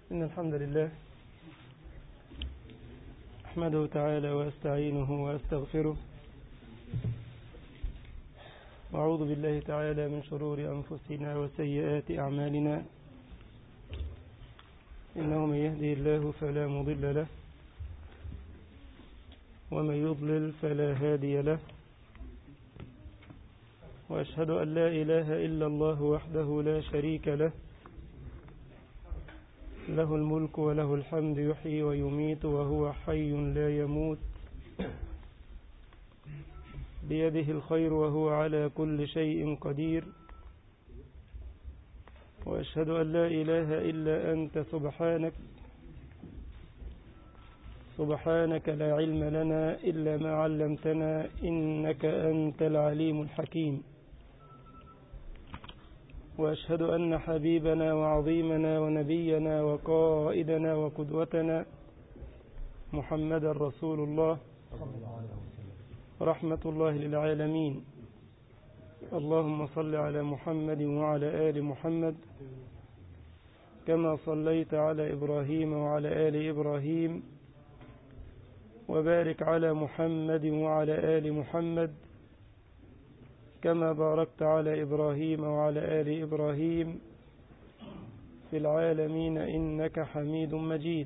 إن الحمد لله أحمده تعالى وأستعينه وأستغفره وأعوذ بالله تعالى من شرور أنفسنا وسيئات أعمالنا إنه من يهدي الله فلا مضل له ومن يضلل فلا هادي له وأشهد أن لا إله إلا الله وحده لا شريك له له الملك وله الحمد يحيي ويميت وهو حي لا يموت بيده الخير وهو على كل شيء قدير وأشهد أن لا إله إلا أنت سبحانك سبحانك لا علم لنا إلا ما علمتنا إنك أنت العليم الحكيم وأشهد أن حبيبنا وعظيمنا ونبينا وقائدنا وقدوتنا محمد رسول الله رحمة الله للعالمين اللهم صل على محمد وعلى آل محمد كما صليت على إبراهيم وعلى آل إبراهيم وبارك على محمد وعلى آل محمد كما باركت على إبراهيم وعلى آل إبراهيم في العالمين إنك حميد مجيد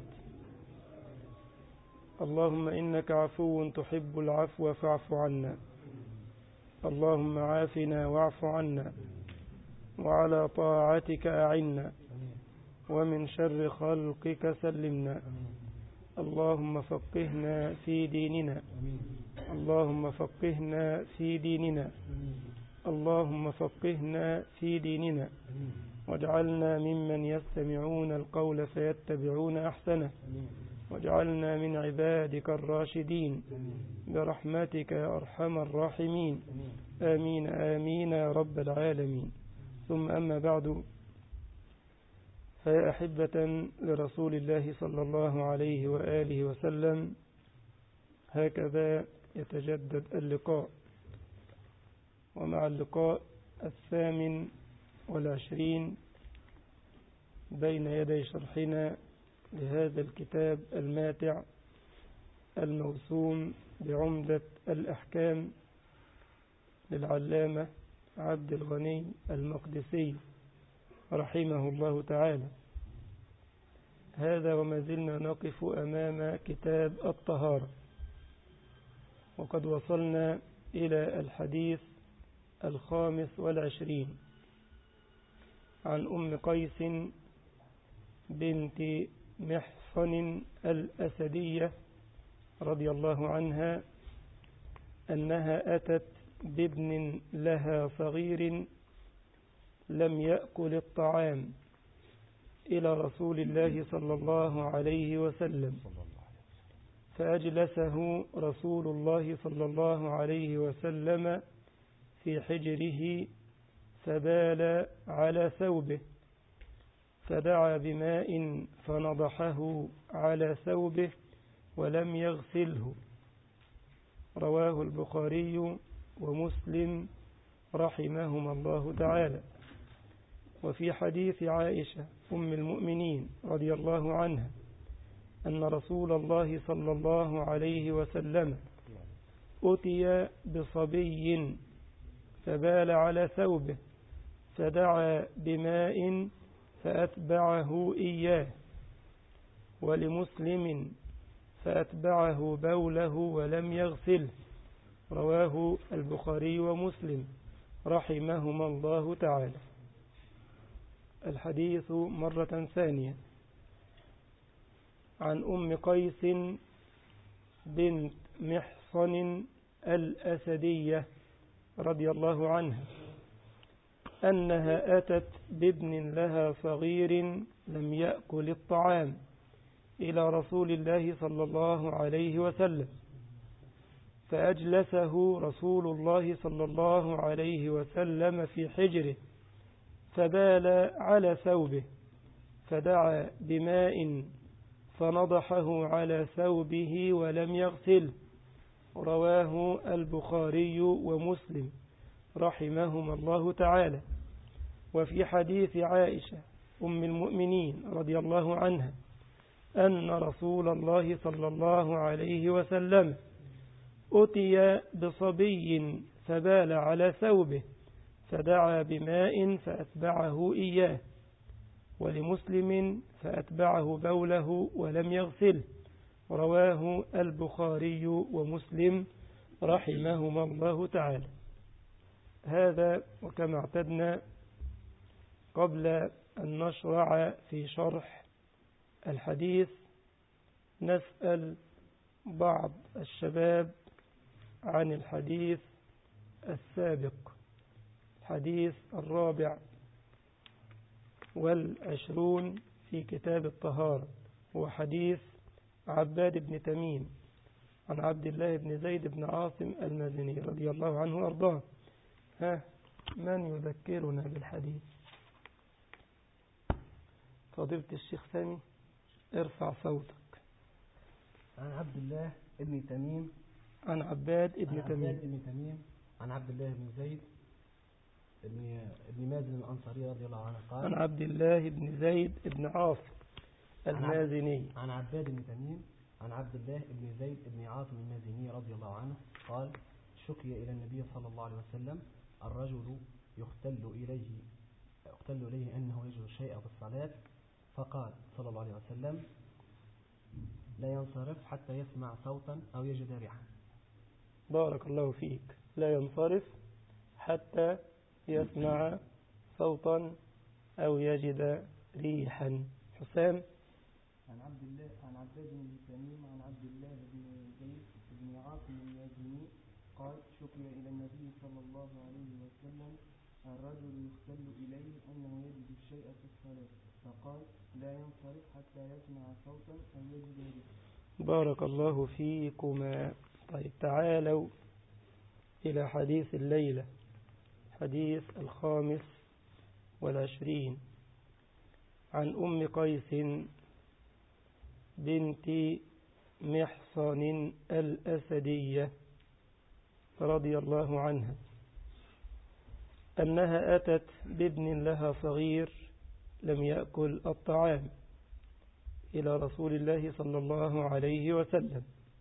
اللهم إنك عفو تحب العفو فاعف عنا اللهم عافنا واعف عنا وعلى طاعتك أعنا ومن شر خلقك سلمنا اللهم فقهنا في ديننا اللهم فقهنا في ديننا اللهم فقهنا في ديننا واجعلنا ممن يستمعون القول فيتبعون أحسنه واجعلنا من عبادك الراشدين برحمتك يا أرحم الراحمين آمين آمين يا رب العالمين ثم أما بعد فيا أحبة لرسول الله صلى الله عليه وآله وسلم هكذا يتجدد اللقاء ومع اللقاء الثامن والعشرين بين يدي شرحنا لهذا الكتاب الماتع الموسوم بعمدة الأحكام للعلامة عبد الغني المقدسي رحمه الله تعالى هذا وما زلنا نقف أمام كتاب الطهارة وقد وصلنا إلى الحديث الخامس والعشرين عن أم قيس بنت محصن الأسدية رضي الله عنها أنها أتت بابن لها صغير لم يأكل الطعام إلى رسول الله صلى الله عليه وسلم فأجلسه رسول الله صلى الله عليه وسلم في حجره فبال على ثوبه فدعا بماء فنضحه على ثوبه ولم يغسله رواه البخاري ومسلم رحمهما الله تعالى وفي حديث عائشة أم المؤمنين رضي الله عنها أن رسول الله صلى الله عليه وسلم أتي بصبي فبال على ثوبه فدعا بماء فأتبعه إياه ولمسلم فأتبعه بوله ولم يغسله رواه البخاري ومسلم رحمهما الله تعالى الحديث مرة ثانية عن أم قيس بنت محصن الأسدية رضي الله عنها أنها أتت بابن لها صغير لم يأكل الطعام إلى رسول الله صلى الله عليه وسلم فأجلسه رسول الله صلى الله عليه وسلم في حجره فبال على ثوبه فدعا بماء فنضحه على ثوبه ولم يغسله رواه البخاري ومسلم رحمهما الله تعالى وفي حديث عائشة أم المؤمنين رضي الله عنها أن رسول الله صلى الله عليه وسلم أتي بصبي فبال على ثوبه فدعا بماء فأتبعه إياه ولمسلم فأتبعه بوله ولم يغسله رواه البخاري ومسلم رحمهما الله تعالى هذا وكما اعتدنا قبل أن نشرع في شرح الحديث نسأل بعض الشباب عن الحديث السابق الحديث الرابع والعشرون في كتاب الطهارة هو حديث عباد بن تميم عن عبد الله بن زيد بن عاصم المازني رضي الله عنه وأرضاه ها من يذكرنا بالحديث فضيلة الشيخ سامي ارفع صوتك عن عبد الله ابن تميم عن عباد ابن عن تميم عباد ابن تميم عن عبد الله بن زيد ابن ابن مازن الأنصاري رضي الله عنه عن قال عبد الله بن زيد بن عاصم عن عبد- المازني عن عباد بن تميم عن عبد الله بن زيد بن عاصم المازني رضي الله عنه قال شكي إلى النبي صلى الله عليه وسلم الرجل يختل إليه يختل إليه أنه يجد الشيء في الصلاة فقال صلى الله عليه وسلم لا ينصرف حتى يسمع صوتا أو يجد ريحا بارك الله فيك لا ينصرف حتى يسمع صوتا أو يجد ريحا حسام عن عبد الله عن عباد بن تميم عن عبد الله بن زيد بن عاصم المازني قال شكي إلى النبي صلى الله عليه وسلم الرجل يختل إليه أنه يجد الشيء في الصلاة فقال لا ينصرف حتى يسمع صوتا أو يجد ريحا بارك الله فيكما طيب تعالوا إلى حديث الليلة حديث الخامس والعشرين عن أم قيس بنت محصن الأسدية رضي الله عنها أنها أتت بابن لها صغير لم يأكل الطعام إلى رسول الله صلى الله عليه وسلم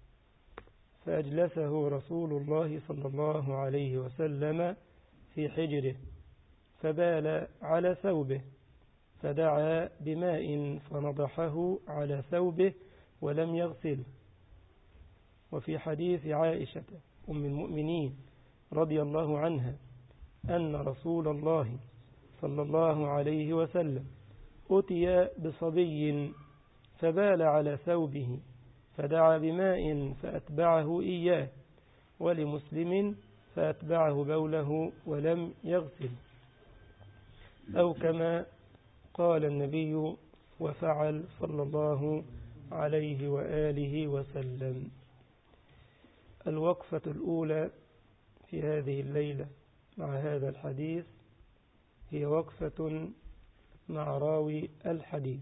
فأجلسه رسول الله صلى الله عليه وسلم في حجره فبال على ثوبه فدعا بماء فنضحه على ثوبه ولم يغسله وفي حديث عائشة أم المؤمنين رضي الله عنها أن رسول الله صلى الله عليه وسلم أتي بصبي فبال على ثوبه فدعا بماء فأتبعه إياه ولمسلم فأتبعه بوله ولم يغسل أو كما قال النبي وفعل صلى الله عليه وآله وسلم الوقفة الأولى في هذه الليلة مع هذا الحديث هي وقفة مع راوي الحديث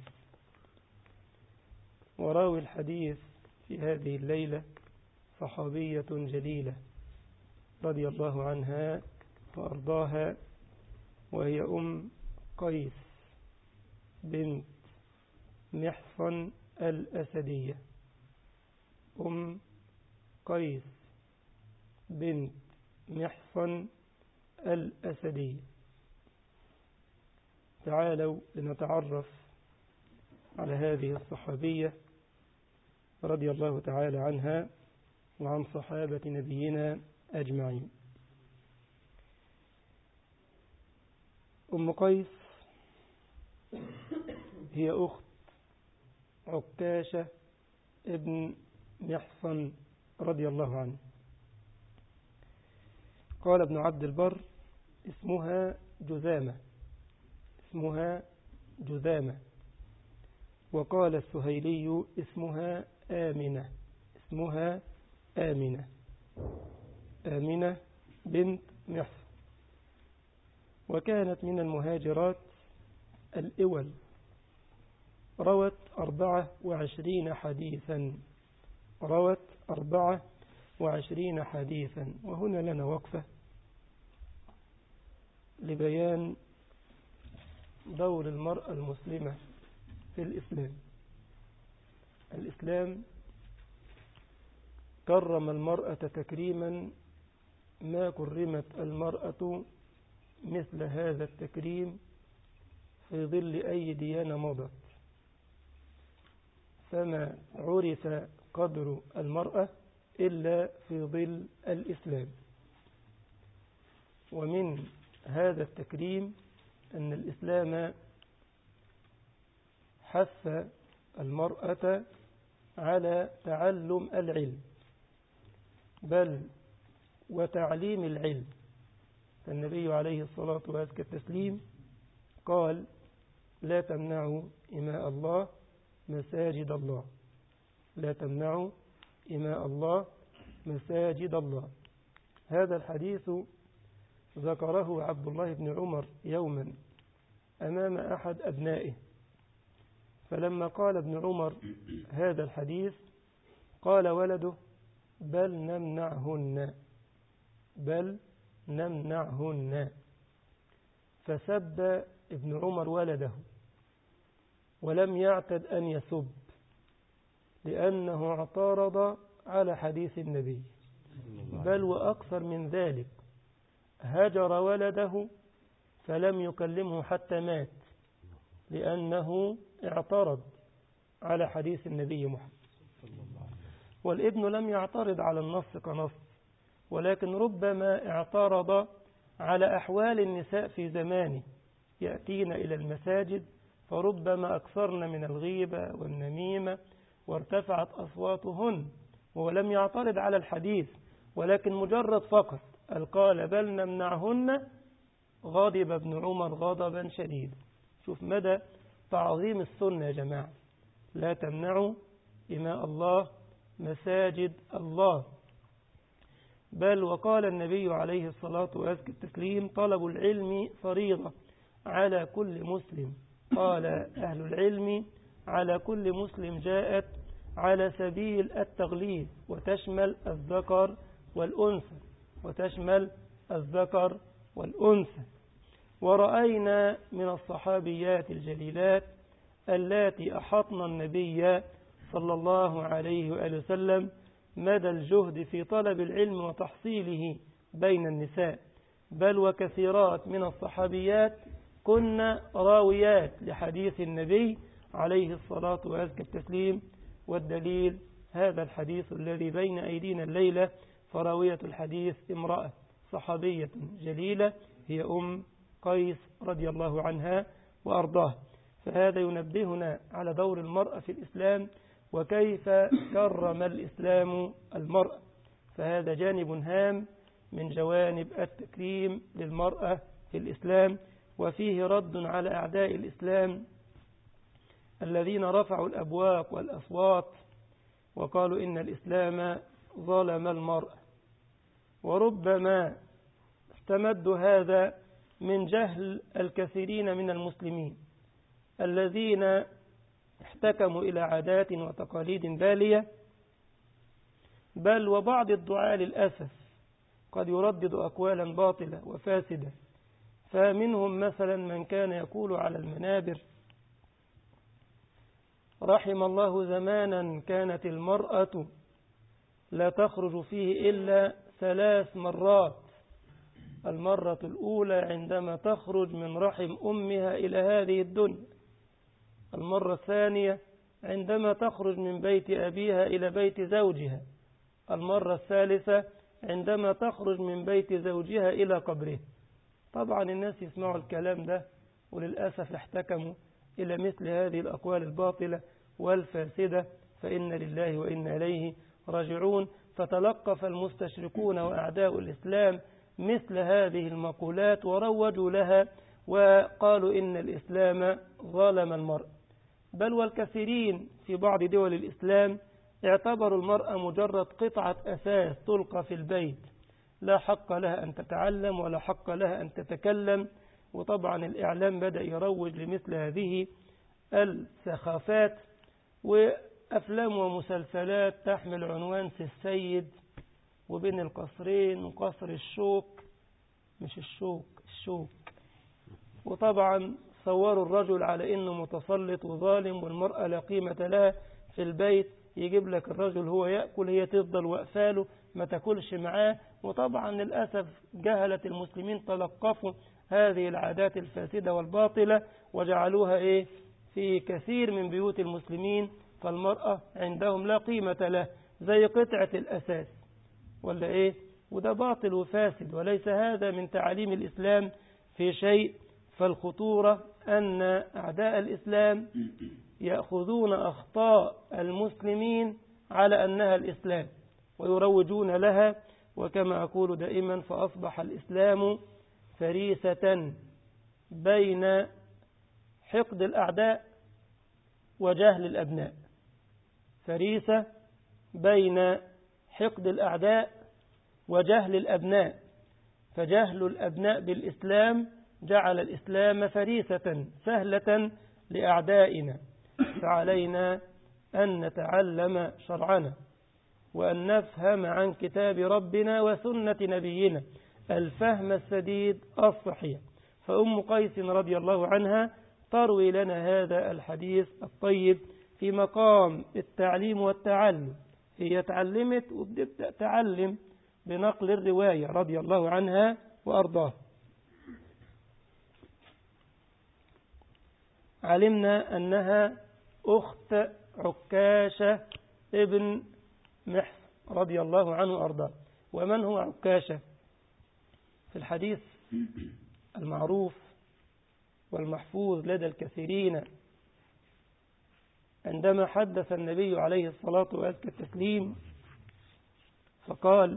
وراوي الحديث في هذه الليلة صحابية جليلة رضي الله عنها وأرضاها وهي أم قيس بنت محصن الأسدية أم قيس بنت محصن الأسدية تعالوا لنتعرف على هذه الصحابية رضي الله تعالى عنها وعن صحابة نبينا أجمعين أم قيس هي أخت عكاشة ابن محصن رضي الله عنه قال ابن عبد البر اسمها جذامة اسمها جذامة وقال السهيلي اسمها آمنة اسمها آمنة آمنة بنت محصن وكانت من المهاجرات الإول روت أربعة وعشرين حديثا روت أربعة وعشرين حديثا وهنا لنا وقفة لبيان دور المرأة المسلمة في الإسلام الإسلام كرم المرأة تكريما ما كرمت المرأة مثل هذا التكريم في ظل أي ديانة مضت فما عرف قدر المرأة إلا في ظل الإسلام ومن هذا التكريم أن الإسلام حث المرأة على تعلم العلم بل وتعليم العلم فالنبي عليه الصلاة وأزكى التسليم قال لا تمنعوا إماء الله مساجد الله لا تمنعوا إماء الله مساجد الله هذا الحديث ذكره عبد الله بن عمر يوما أمام أحد أبنائه فلما قال ابن عمر هذا الحديث قال ولده بل نمنعهن بل نمنعهن فسب ابن عمر ولده ولم يعتد أن يسب لأنه اعترض على حديث النبي بل وأكثر من ذلك هجر ولده فلم يكلمه حتى مات لأنه اعترض على حديث النبي محمد والابن لم يعترض على النص كنص ولكن ربما اعترض على أحوال النساء في زمانه يأتين إلى المساجد فربما أكثرن من الغيبة والنميمة وارتفعت أصواتهن ولم يعترض على الحديث ولكن مجرد فقط قال بل نمنعهن غضب ابن عمر غضبا شديدا شوف مدى تعظيم السنة يا جماعة لا تمنعوا إماء الله مساجد الله بل وقال النبي عليه الصلاة وأزكى التسليم طلب العلم فريضة على كل مسلم قال أهل العلم على كل مسلم جاءت على سبيل التغليب وتشمل الذكر والأنثى وتشمل الذكر والأنثى ورأينا من الصحابيات الجليلات اللاتي أحطن النبي صلى الله عليه وآله وسلم مدى الجهد في طلب العلم وتحصيله بين النساء بل وكثيرات من الصحابيات كن راويات لحديث النبي عليه الصلاة وأزكى التسليم والدليل هذا الحديث الذي بين أيدينا الليلة فراوية الحديث امرأة صحابية جليلة هي أم قيس رضي الله عنها وأرضاه فهذا ينبهنا على دور المرأة في الإسلام وكيف كرم الإسلام المرأة فهذا جانب هام من جوانب التكريم للمرأة في الإسلام وفيه رد على أعداء الإسلام الذين رفعوا الأبواق والأصوات وقالوا إن الإسلام ظلم المرأة وربما استمد هذا من جهل الكثيرين من المسلمين الذين احتكموا إلى عادات وتقاليد بالية بل وبعض الدعاء للأسف قد يردد أقوالا باطلة وفاسدة فمنهم مثلا من كان يقول على المنابر رحم الله زمانا كانت المرأة لا تخرج فيه إلا ثلاث مرات المرة الأولى عندما تخرج من رحم أمها إلى هذه الدنيا المرة الثانية عندما تخرج من بيت أبيها إلى بيت زوجها المرة الثالثة عندما تخرج من بيت زوجها إلى قبره طبعا الناس يسمعوا الكلام ده وللأسف احتكموا إلى مثل هذه الأقوال الباطلة والفاسدة فإن لله وإنا إليه راجعون فتلقف المستشركون وأعداء الإسلام مثل هذه المقولات وروجوا لها وقالوا إن الإسلام ظلم المرء بل والكثيرين في بعض دول الإسلام اعتبروا المرأة مجرد قطعة أساس تلقى في البيت لا حق لها أن تتعلم ولا حق لها أن تتكلم وطبعا الإعلام بدأ يروج لمثل هذه السخافات وأفلام ومسلسلات تحمل عنوان سي السيد وبين القصرين وقصر الشوك مش الشوك الشوك وطبعا صوروا الرجل على إنه متسلط وظالم والمرأة لا قيمة لها في البيت يجيب لك الرجل هو يأكل هي تفضل وقفاله ما تاكلش معاه وطبعا للأسف جهلة المسلمين تلقفوا هذه العادات الفاسدة والباطلة وجعلوها إيه في كثير من بيوت المسلمين فالمرأة عندهم لا قيمة له زي قطعة الأساس ولا إيه وده باطل وفاسد وليس هذا من تعاليم الإسلام في شيء فالخطورة أن أعداء الإسلام يأخذون أخطاء المسلمين على أنها الإسلام ويروجون لها وكما أقول دائما فأصبح الإسلام فريسة بين حقد الأعداء وجهل الأبناء فريسة بين حقد الأعداء وجهل الأبناء فجهل الأبناء بالإسلام جعل الإسلام فريسة سهلة لأعدائنا فعلينا أن نتعلم شرعنا وأن نفهم عن كتاب ربنا وسنة نبينا الفهم السديد الصحيح فأم قيس رضي الله عنها تروي لنا هذا الحديث الطيب في مقام التعليم والتعلم هي تعلمت وبتبدأ تعلم بنقل الرواية رضي الله عنها وأرضاه علمنا أنها أخت عكاشة ابن محص رضي الله عنه وأرضاه ومن هو عكاشة في الحديث المعروف والمحفوظ لدى الكثيرين عندما حدث النبي عليه الصلاة وأزكى التسليم فقال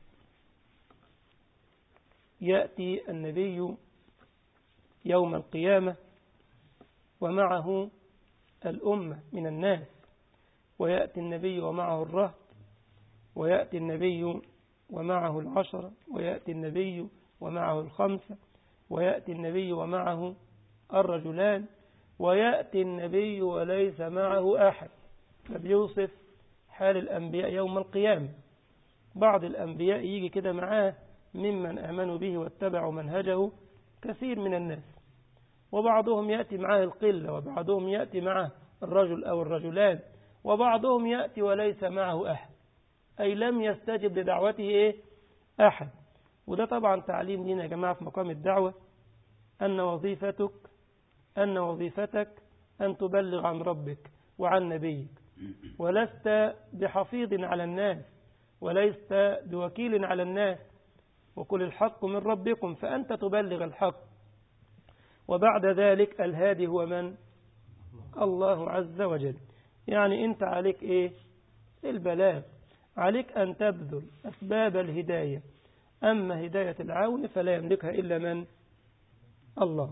يأتي النبي يوم القيامة ومعه الأمة من الناس ويأتي النبي ومعه الرهط ويأتي النبي ومعه العشرة ويأتي النبي ومعه الخمسة ويأتي النبي ومعه الرجلان ويأتي النبي وليس معه أحد فبيوصف حال الأنبياء يوم القيامة بعض الأنبياء يجي كده معاه ممن آمنوا به واتبعوا منهجه كثير من الناس وبعضهم يأتي معاه القلة وبعضهم يأتي معه الرجل أو الرجلان وبعضهم يأتي وليس معه أحد أي لم يستجب لدعوته إيه؟ أحد وده طبعا تعليم لنا يا جماعة في مقام الدعوة أن وظيفتك أن وظيفتك أن تبلغ عن ربك وعن نبيك ولست بحفيظ على الناس ولست بوكيل على الناس وكل الحق من ربكم فأنت تبلغ الحق وبعد ذلك الهادي هو من الله عز وجل يعني أنت عليك إيه البلاغ عليك أن تبذل أسباب الهداية أما هداية العون فلا يملكها إلا من الله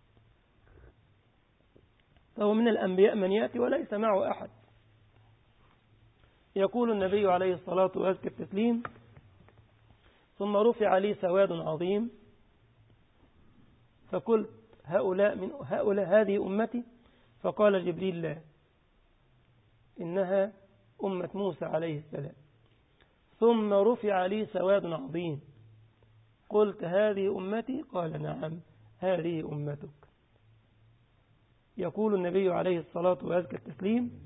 فهو من الأنبياء من يأتي وليس معه أحد يقول النبي عليه الصلاة وأزكى التسليم ثم رفع لي سواد عظيم فقلت هؤلاء من هؤلاء هذه أمتي فقال جبريل لا إنها أمة موسى عليه السلام ثم رفع لي سواد عظيم قلت هذه أمتي قال نعم هذه أمتك يقول النبي عليه الصلاة وأزكى التسليم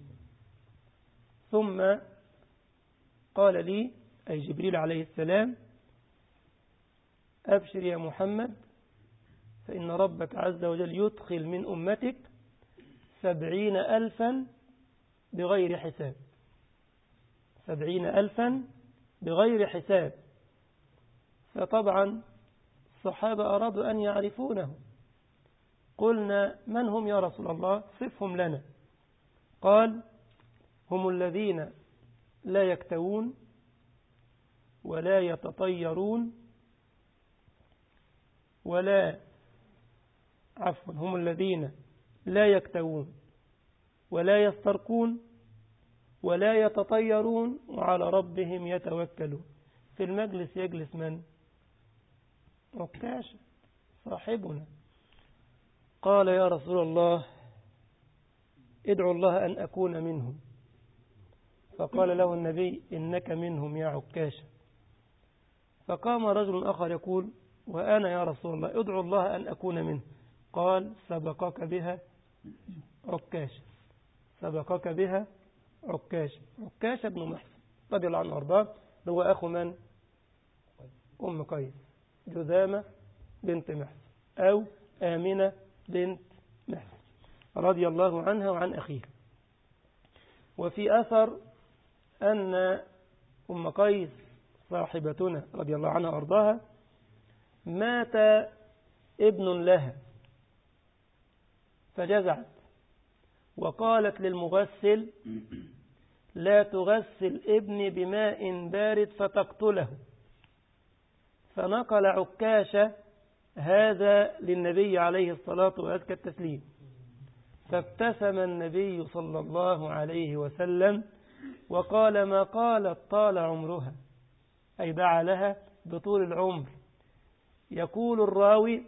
ثم قال لي أي جبريل عليه السلام أبشر يا محمد فإن ربك عز وجل يدخل من أمتك سبعين ألفا بغير حساب سبعين ألفا بغير حساب فطبعا الصحابة أرادوا أن يعرفونه قلنا من هم يا رسول الله صفهم لنا قال هم الذين لا يكتوون ولا يتطيرون ولا عفوا هم الذين لا يكتوون ولا يسترقون ولا يتطيرون وعلى ربهم يتوكلون في المجلس يجلس من عكاشة صاحبنا قال يا رسول الله ادعو الله أن أكون منهم فقال له النبي إنك منهم يا عكاشة فقام رجل آخر يقول وأنا يا رسول الله ادعو الله أن أكون منه قال سبقك بها عكاشة سبقك بها عكاشة عكاشة بن محسن رضي الله عنه وارضاه هو أخو من أم قيس جذامة بنت محسن أو آمنة بنت محسن رضي الله عنها وعن أخيها وفي أثر أن أم قيس صاحبتنا رضي الله عنها وارضاها مات ابن لها فجزعت وقالت للمغسل لا تغسل ابني بماء بارد فتقتله فنقل عكاشة هذا للنبي عليه الصلاة وأزكى التسليم فابتسم النبي صلى الله عليه وسلم وقال ما قالت طال عمرها أي دعا لها بطول العمر يقول الراوي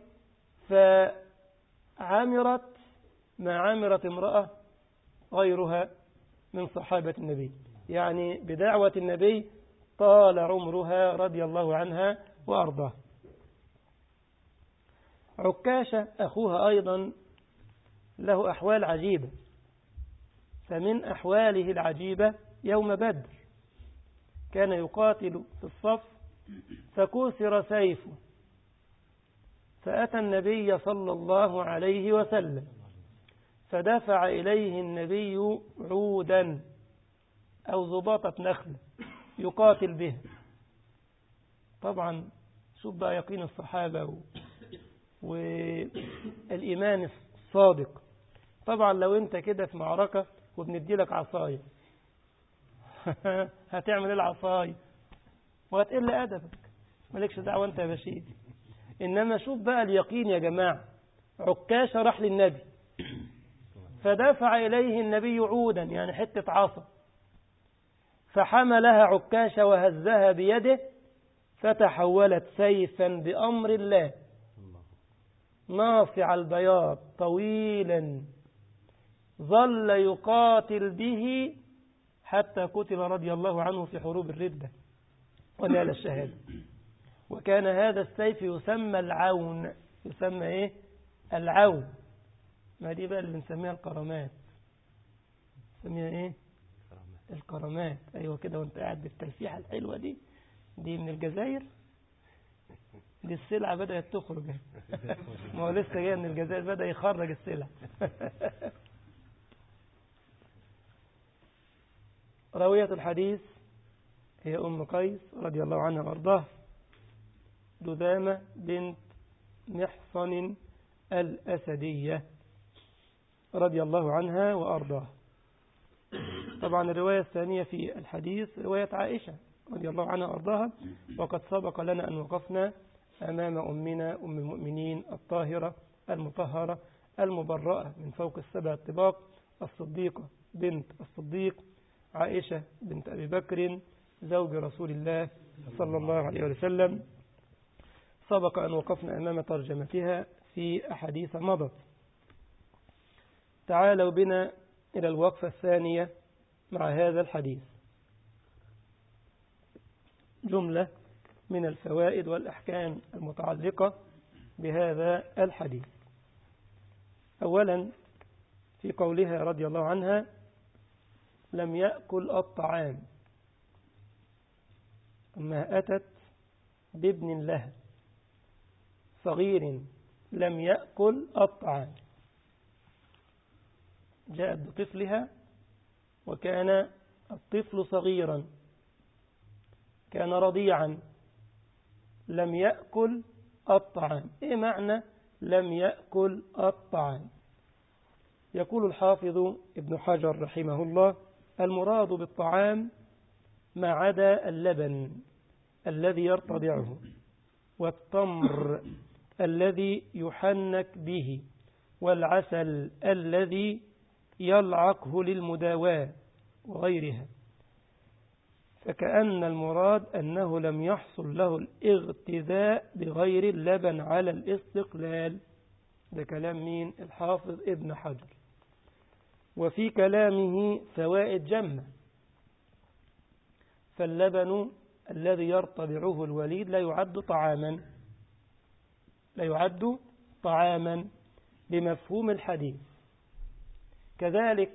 فعمرت ما عمرت امرأة غيرها من صحابة النبي يعني بدعوة النبي طال عمرها رضي الله عنها وأرضاه عكاشة أخوها أيضا له أحوال عجيبة فمن أحواله العجيبة يوم بدر كان يقاتل في الصف فكسر سيفه فأتى النبي صلى الله عليه وسلم فدفع إليه النبي عودا أو زباطة نخل يقاتل به طبعا شوف بقى يقين الصحابة و... والإيمان الصادق طبعا لو انت كده في معركة وبندي لك عصاية هتعمل ايه العصاية وهتقل أدبك مالكش دعوة انت يا بشير إنما شوف بقى اليقين يا جماعة عكاشة راح للنبي فدفع إليه النبي عودا يعني حتة عصا فحملها عكاشة وهزها بيده فتحولت سيفا بأمر الله ناصع البياض طويلا ظل يقاتل به حتى قتل رضي الله عنه في حروب الردة ونال الشهادة وكان هذا السيف يسمى العون يسمى ايه العون ما دي بقى اللي بنسميها القرامات نسميها ايه القرامات ايوه كده وانت قاعد بالتلفيحه الحلوه دي دي من الجزائر دي السلعة بدأت تخرج ما هو لسه جاي من الجزائر بدأ يخرج السلع راوية الحديث هي أم قيس رضي الله عنها وارضاها دذامة بنت محصن الأسدية رضي الله عنها وأرضاها طبعا الرواية الثانية في الحديث رواية عائشة رضي الله عنها وأرضاها وقد سبق لنا أن وقفنا أمام أمنا أم المؤمنين الطاهرة المطهرة المبرأة من فوق السبع الطباق الصديقة بنت الصديق عائشة بنت أبي بكر زوج رسول الله صلى الله عليه وسلم سبق أن وقفنا أمام ترجمتها في أحاديث مضت تعالوا بنا إلى الوقفة الثانية مع هذا الحديث جملة من الفوائد والأحكام المتعلقة بهذا الحديث أولا في قولها رضي الله عنها لم يأكل الطعام أما أتت بابن لها صغير لم يأكل الطعام جاءت بطفلها وكان الطفل صغيرا كان رضيعا لم يأكل الطعام إيه معنى لم يأكل الطعام يقول الحافظ ابن حجر رحمه الله المراد بالطعام ما عدا اللبن الذي يرتضعه والتمر الذي يحنك به والعسل الذي يلعقه للمداواة وغيرها فكأن المراد أنه لم يحصل له الاغتذاء بغير اللبن على الاستقلال ده كلام مين الحافظ ابن حجر وفي كلامه فوائد جمة فاللبن الذي يرتضعه الوليد لا يعد طعاما لا يعد طعاما بمفهوم الحديث كذلك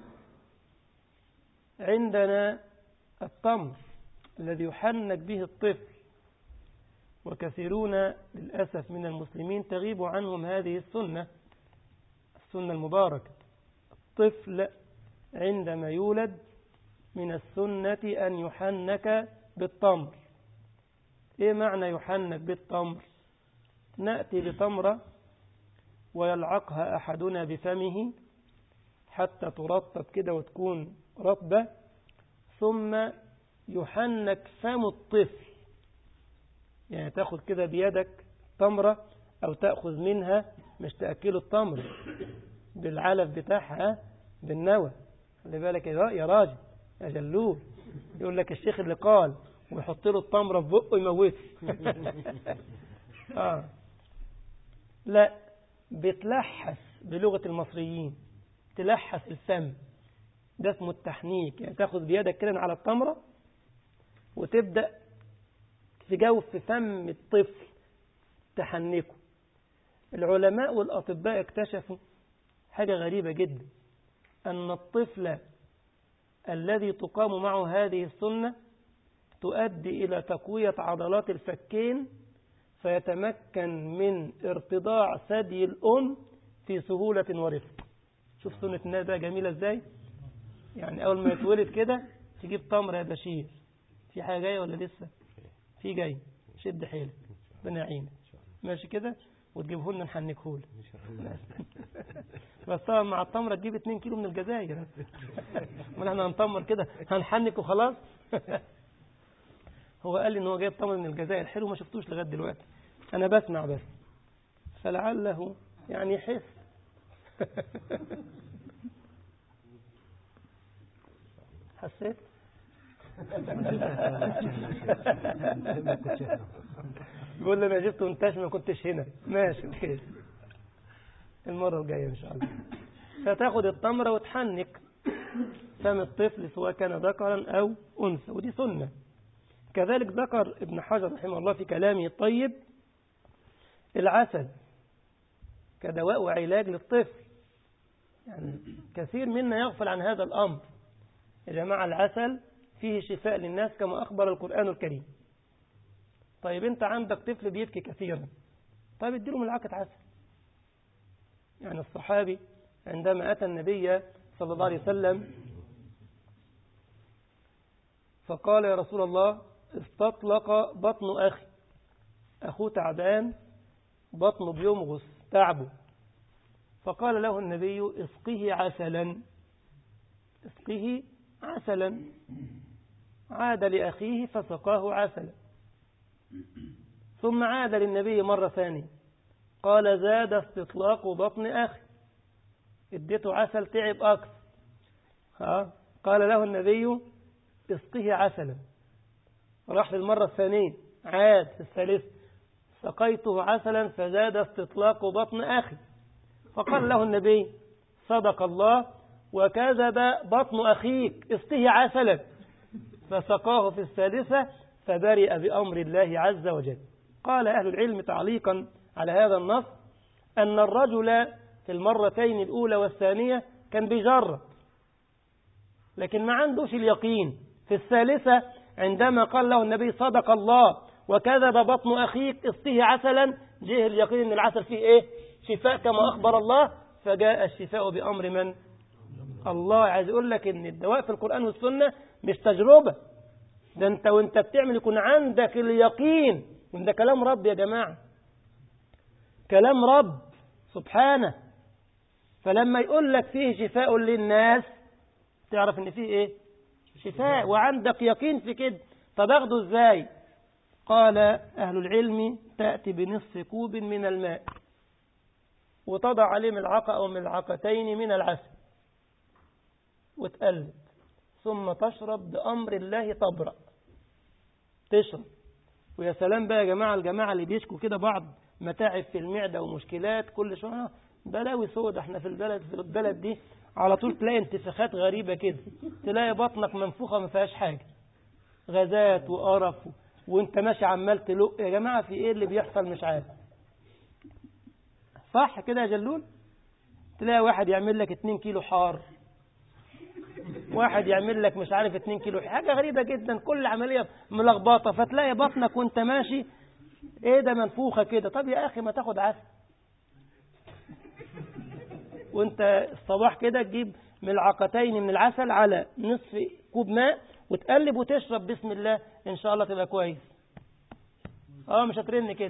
عندنا التمر الذي يحنك به الطفل وكثيرون للأسف من المسلمين تغيب عنهم هذه السنة السنة المباركة الطفل عندما يولد من السنة أن يحنك بالتمر إيه معنى يحنك بالتمر نأتي بتمرة ويلعقها أحدنا بفمه حتى ترطب كده وتكون رطبة ثم يحنك فم الطفل يعني تاخذ كده بيدك تمرة أو تأخذ منها مش تأكله التمر بالعلف بتاعها بالنوى خلي بالك يا راجل يا جلول يقول لك الشيخ اللي قال ويحط له التمرة في بقه يموته آه. لا بتلحس بلغة المصريين تلحس الفم ده اسمه التحنيك يعني تاخذ بيدك كده على التمرة وتبدأ في جوف فم الطفل تحنكه العلماء والأطباء اكتشفوا حاجة غريبة جدا أن الطفل الذي تقام معه هذه السنة تؤدي إلى تقوية عضلات الفكين فيتمكن من ارتضاع ثدي الأم في سهولة ورفق شوف سنة الناس بقى جميلة ازاي يعني أول ما يتولد كده تجيب تمر يا بشير في حاجة جاية ولا لسه في جاي شد حيلك ربنا يعينك ماشي كده وتجيبه لنا نحنكه بس طبعا مع التمرة تجيب 2 كيلو من الجزائر ما احنا هنتمر كده هنحنك وخلاص هو قال لي ان هو جايب تمر من الجزائر حلو ما شفتوش لغايه دلوقتي انا بسمع بس فلعله يعني يحس حسيت بيقول لي انا جبته وانتش ما كنتش هنا ماشي خير المره الجايه ان شاء الله فتاخد التمره وتحنك فم الطفل سواء كان ذكرا او انثى ودي سنه كذلك ذكر ابن حجر رحمه الله في كلامه الطيب العسل كدواء وعلاج للطفل يعني كثير منا يغفل عن هذا الأمر يا جماعة العسل فيه شفاء للناس كما أخبر القرآن الكريم طيب أنت عندك طفل بيبكي كثيرا طيب اديله ملعقة عسل يعني الصحابي عندما أتى النبي صلى الله عليه وسلم فقال يا رسول الله استطلق بطن أخي أخوه تعبان بطنه بيمغص تعبه فقال له النبي اسقه عسلا اسقه عسلا عاد لأخيه فسقاه عسلا ثم عاد للنبي مرة ثانية قال زاد استطلاق بطن أخي اديته عسل تعب أكثر ها قال له النبي اسقه عسلا راح للمرة الثانية عاد في الثالثة سقيته عسلا فزاد استطلاق بطن أخي فقال له النبي صدق الله وكذب بطن أخيك اسقه عسلا فسقاه في الثالثة فبرئ بأمر الله عز وجل قال أهل العلم تعليقا على هذا النص أن الرجل في المرتين الأولى والثانية كان بيجرب لكن ما عندوش اليقين في الثالثة عندما قال له النبي صدق الله وكذب بطن أخيك اسقه عسلا جه اليقين أن العسل فيه إيه شفاء كما أخبر الله فجاء الشفاء بأمر من الله عايز يقول لك ان الدواء في القرآن والسنة مش تجربة ده انت وانت بتعمل يكون عندك اليقين وان ده كلام رب يا جماعة كلام رب سبحانه فلما يقول لك فيه شفاء للناس تعرف ان فيه ايه شفاء وعندك يقين في كده طب اخده ازاي قال اهل العلم تأتي بنصف كوب من الماء وتضع عليه ملعقة او ملعقتين من العسل وتقلب ثم تشرب بأمر الله تبرأ تشرب ويا سلام بقى يا جماعة الجماعة اللي بيشكوا كده بعض متاعب في المعدة ومشكلات كل شوية بلاوي سودة احنا في البلد في البلد دي على طول تلاقي انتفاخات غريبة كده تلاقي بطنك منفوخة ما فيهاش حاجة غازات وقرف وانت ماشي عمال تلق يا جماعة في ايه اللي بيحصل مش عارف صح كده يا جلول تلاقي واحد يعمل لك 2 كيلو حار واحد يعمل لك مش عارف 2 كيلو حاجة غريبة جدا كل عملية ملخبطة فتلاقي بطنك وانت ماشي ايه ده منفوخة كده طب يا اخي ما تاخد عسل وانت الصباح كده تجيب ملعقتين من العسل على نصف كوب ماء وتقلب وتشرب بسم الله ان شاء الله تبقى كويس اه مش هترن كده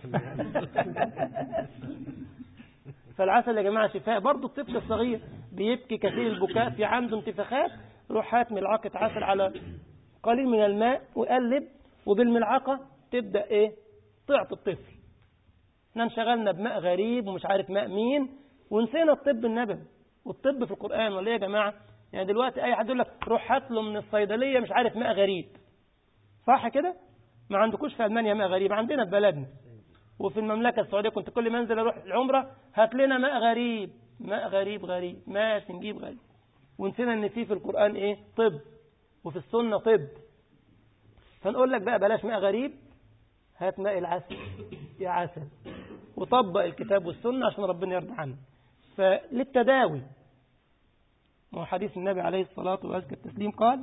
فالعسل يا جماعة شفاء برضه الطفل الصغير بيبكي كثير البكاء في عنده انتفاخات روح هات ملعقة عسل على قليل من الماء وقلب وبالملعقة تبدأ ايه تعطي الطفل احنا انشغلنا بماء غريب ومش عارف ماء مين ونسينا الطب النبوي والطب في القرآن ولا ايه يا جماعة يعني دلوقتي اي حد يقول لك روح هات له من الصيدلية مش عارف ماء غريب صح كده ما عندكوش في ألمانيا ماء غريب عندنا في بلدنا وفي المملكة السعودية كنت كل ما انزل اروح العمرة هات لنا ماء غريب ماء غريب غريب ماء نجيب غريب ونسينا ان في في القرآن ايه طب وفي السنة طب فنقول لك بقى بلاش ماء غريب هات ماء العسل يا عسل وطبق الكتاب والسنة عشان ربنا يرضى عنه فللتداوي ما هو حديث النبي عليه الصلاة وأزكى التسليم قال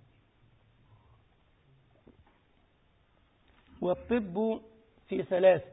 والطب في ثلاث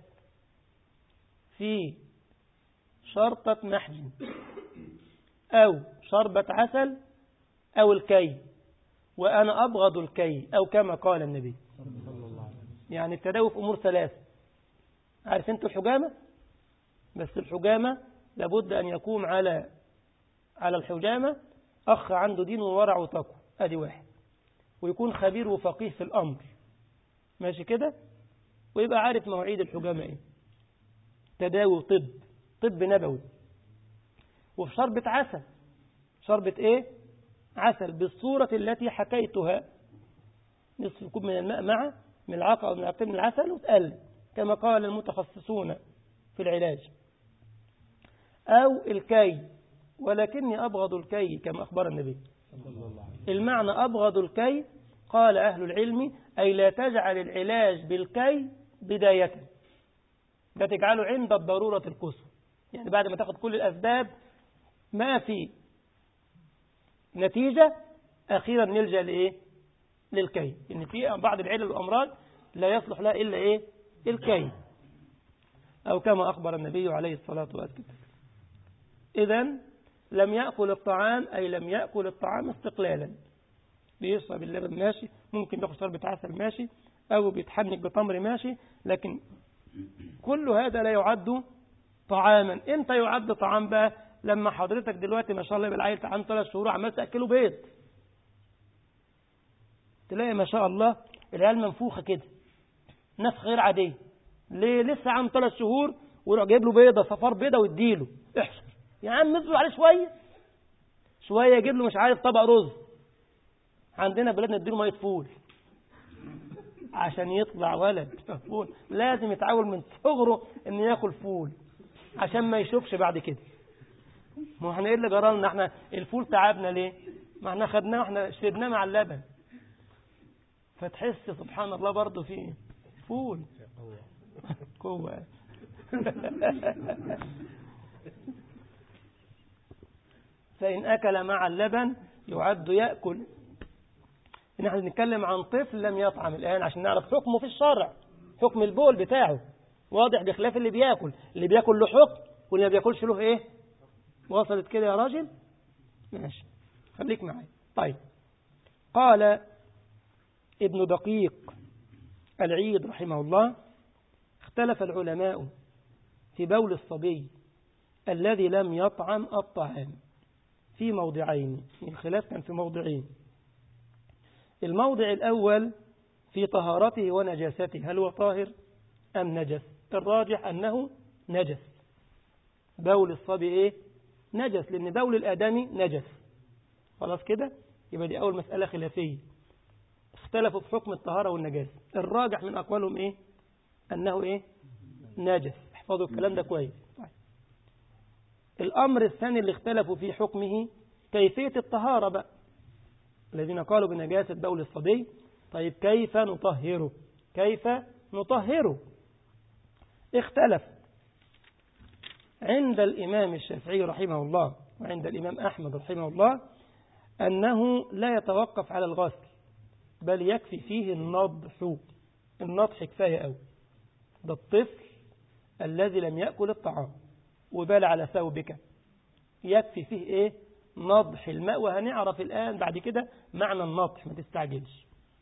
في شرطة محج أو شربة عسل أو الكي وأنا أبغض الكي أو كما قال النبي يعني التداوي في أمور ثلاث عارف أنت الحجامة بس الحجامة لابد أن يقوم على على الحجامة أخ عنده دين وورع وتقوى أدي واحد ويكون خبير وفقيه في الأمر ماشي كده ويبقى عارف مواعيد الحجامة إيه تداوي طب طب نبوي وفي شربة عسل شربة إيه عسل بالصورة التي حكيتها نصف كوب من الماء مع ملعقة أو ملعقتين من العسل وتقلب كما قال المتخصصون في العلاج أو الكي ولكني أبغض الكي كما أخبر النبي المعنى أبغض الكي قال أهل العلم أي لا تجعل العلاج بالكي بداية لا تجعله عند الضرورة القصوى يعني بعد ما تاخد كل الأسباب ما في نتيجة أخيرا نلجأ لإيه للكي إن في بعض العلل والأمراض لا يصلح لها إلا إيه الكي أو كما أخبر النبي عليه الصلاة والسلام إذا لم يأكل الطعام أي لم يأكل الطعام استقلالا بيشرب اللبن ماشي ممكن ياخد شربة عسل ماشي أو بيتحنك بتمر ماشي لكن كل هذا لا يعد طعاما امتى يعد طعام بقى لما حضرتك دلوقتي ما شاء الله يبقى العيل عنده ثلاث شهور عمال تاكله بيض تلاقي ما شاء الله العيال منفوخه كده نفخ غير عاديه ليه لسه عنده ثلاث شهور ويروح جايب له بيضه صفار بيضه واديله احشر يا عم اصبر عليه شويه شويه يجيب له مش عارف طبق رز عندنا بلادنا اديله ميه فول عشان يطلع ولد فول لازم يتعود من صغره ان ياكل فول عشان ما يشوفش بعد كده ما احنا ايه اللي جرالنا احنا الفول تعبنا ليه ما احنا خدناه واحنا شربناه مع اللبن فتحس سبحان الله برضه في فول قوة فإن أكل مع اللبن يعد يأكل نحن نتكلم عن طفل لم يطعم الآن عشان نعرف حكمه في الشرع حكم البول بتاعه واضح بخلاف اللي بياكل اللي بياكل له حكم واللي ما بياكلش له ايه وصلت كده يا راجل ماشي خليك معايا طيب قال ابن دقيق العيد رحمه الله اختلف العلماء في بول الصبي الذي لم يطعم الطعام في موضعين الخلاف كان في موضعين الموضع الأول في طهارته ونجاسته هل هو طاهر أم نجس الراجح أنه نجس بول الصبي إيه نجس لأن بول الآدمي نجس خلاص كده يبقى دي أول مسألة خلافية اختلفوا في حكم الطهارة والنجاسة الراجح من أقوالهم إيه أنه إيه نجس احفظوا الكلام ده كويس طيب. الأمر الثاني اللي اختلفوا في حكمه كيفية الطهارة بقى الذين قالوا بنجاسة بول الصبي طيب كيف نطهره كيف نطهره اختلف عند الإمام الشافعي رحمه الله وعند الإمام أحمد رحمه الله أنه لا يتوقف على الغسل بل يكفي فيه النضح النضح كفاية أوي ده الطفل الذي لم يأكل الطعام وبال على ثوبك يكفي فيه إيه نضح الماء وهنعرف الآن بعد كده معنى النضح ما تستعجلش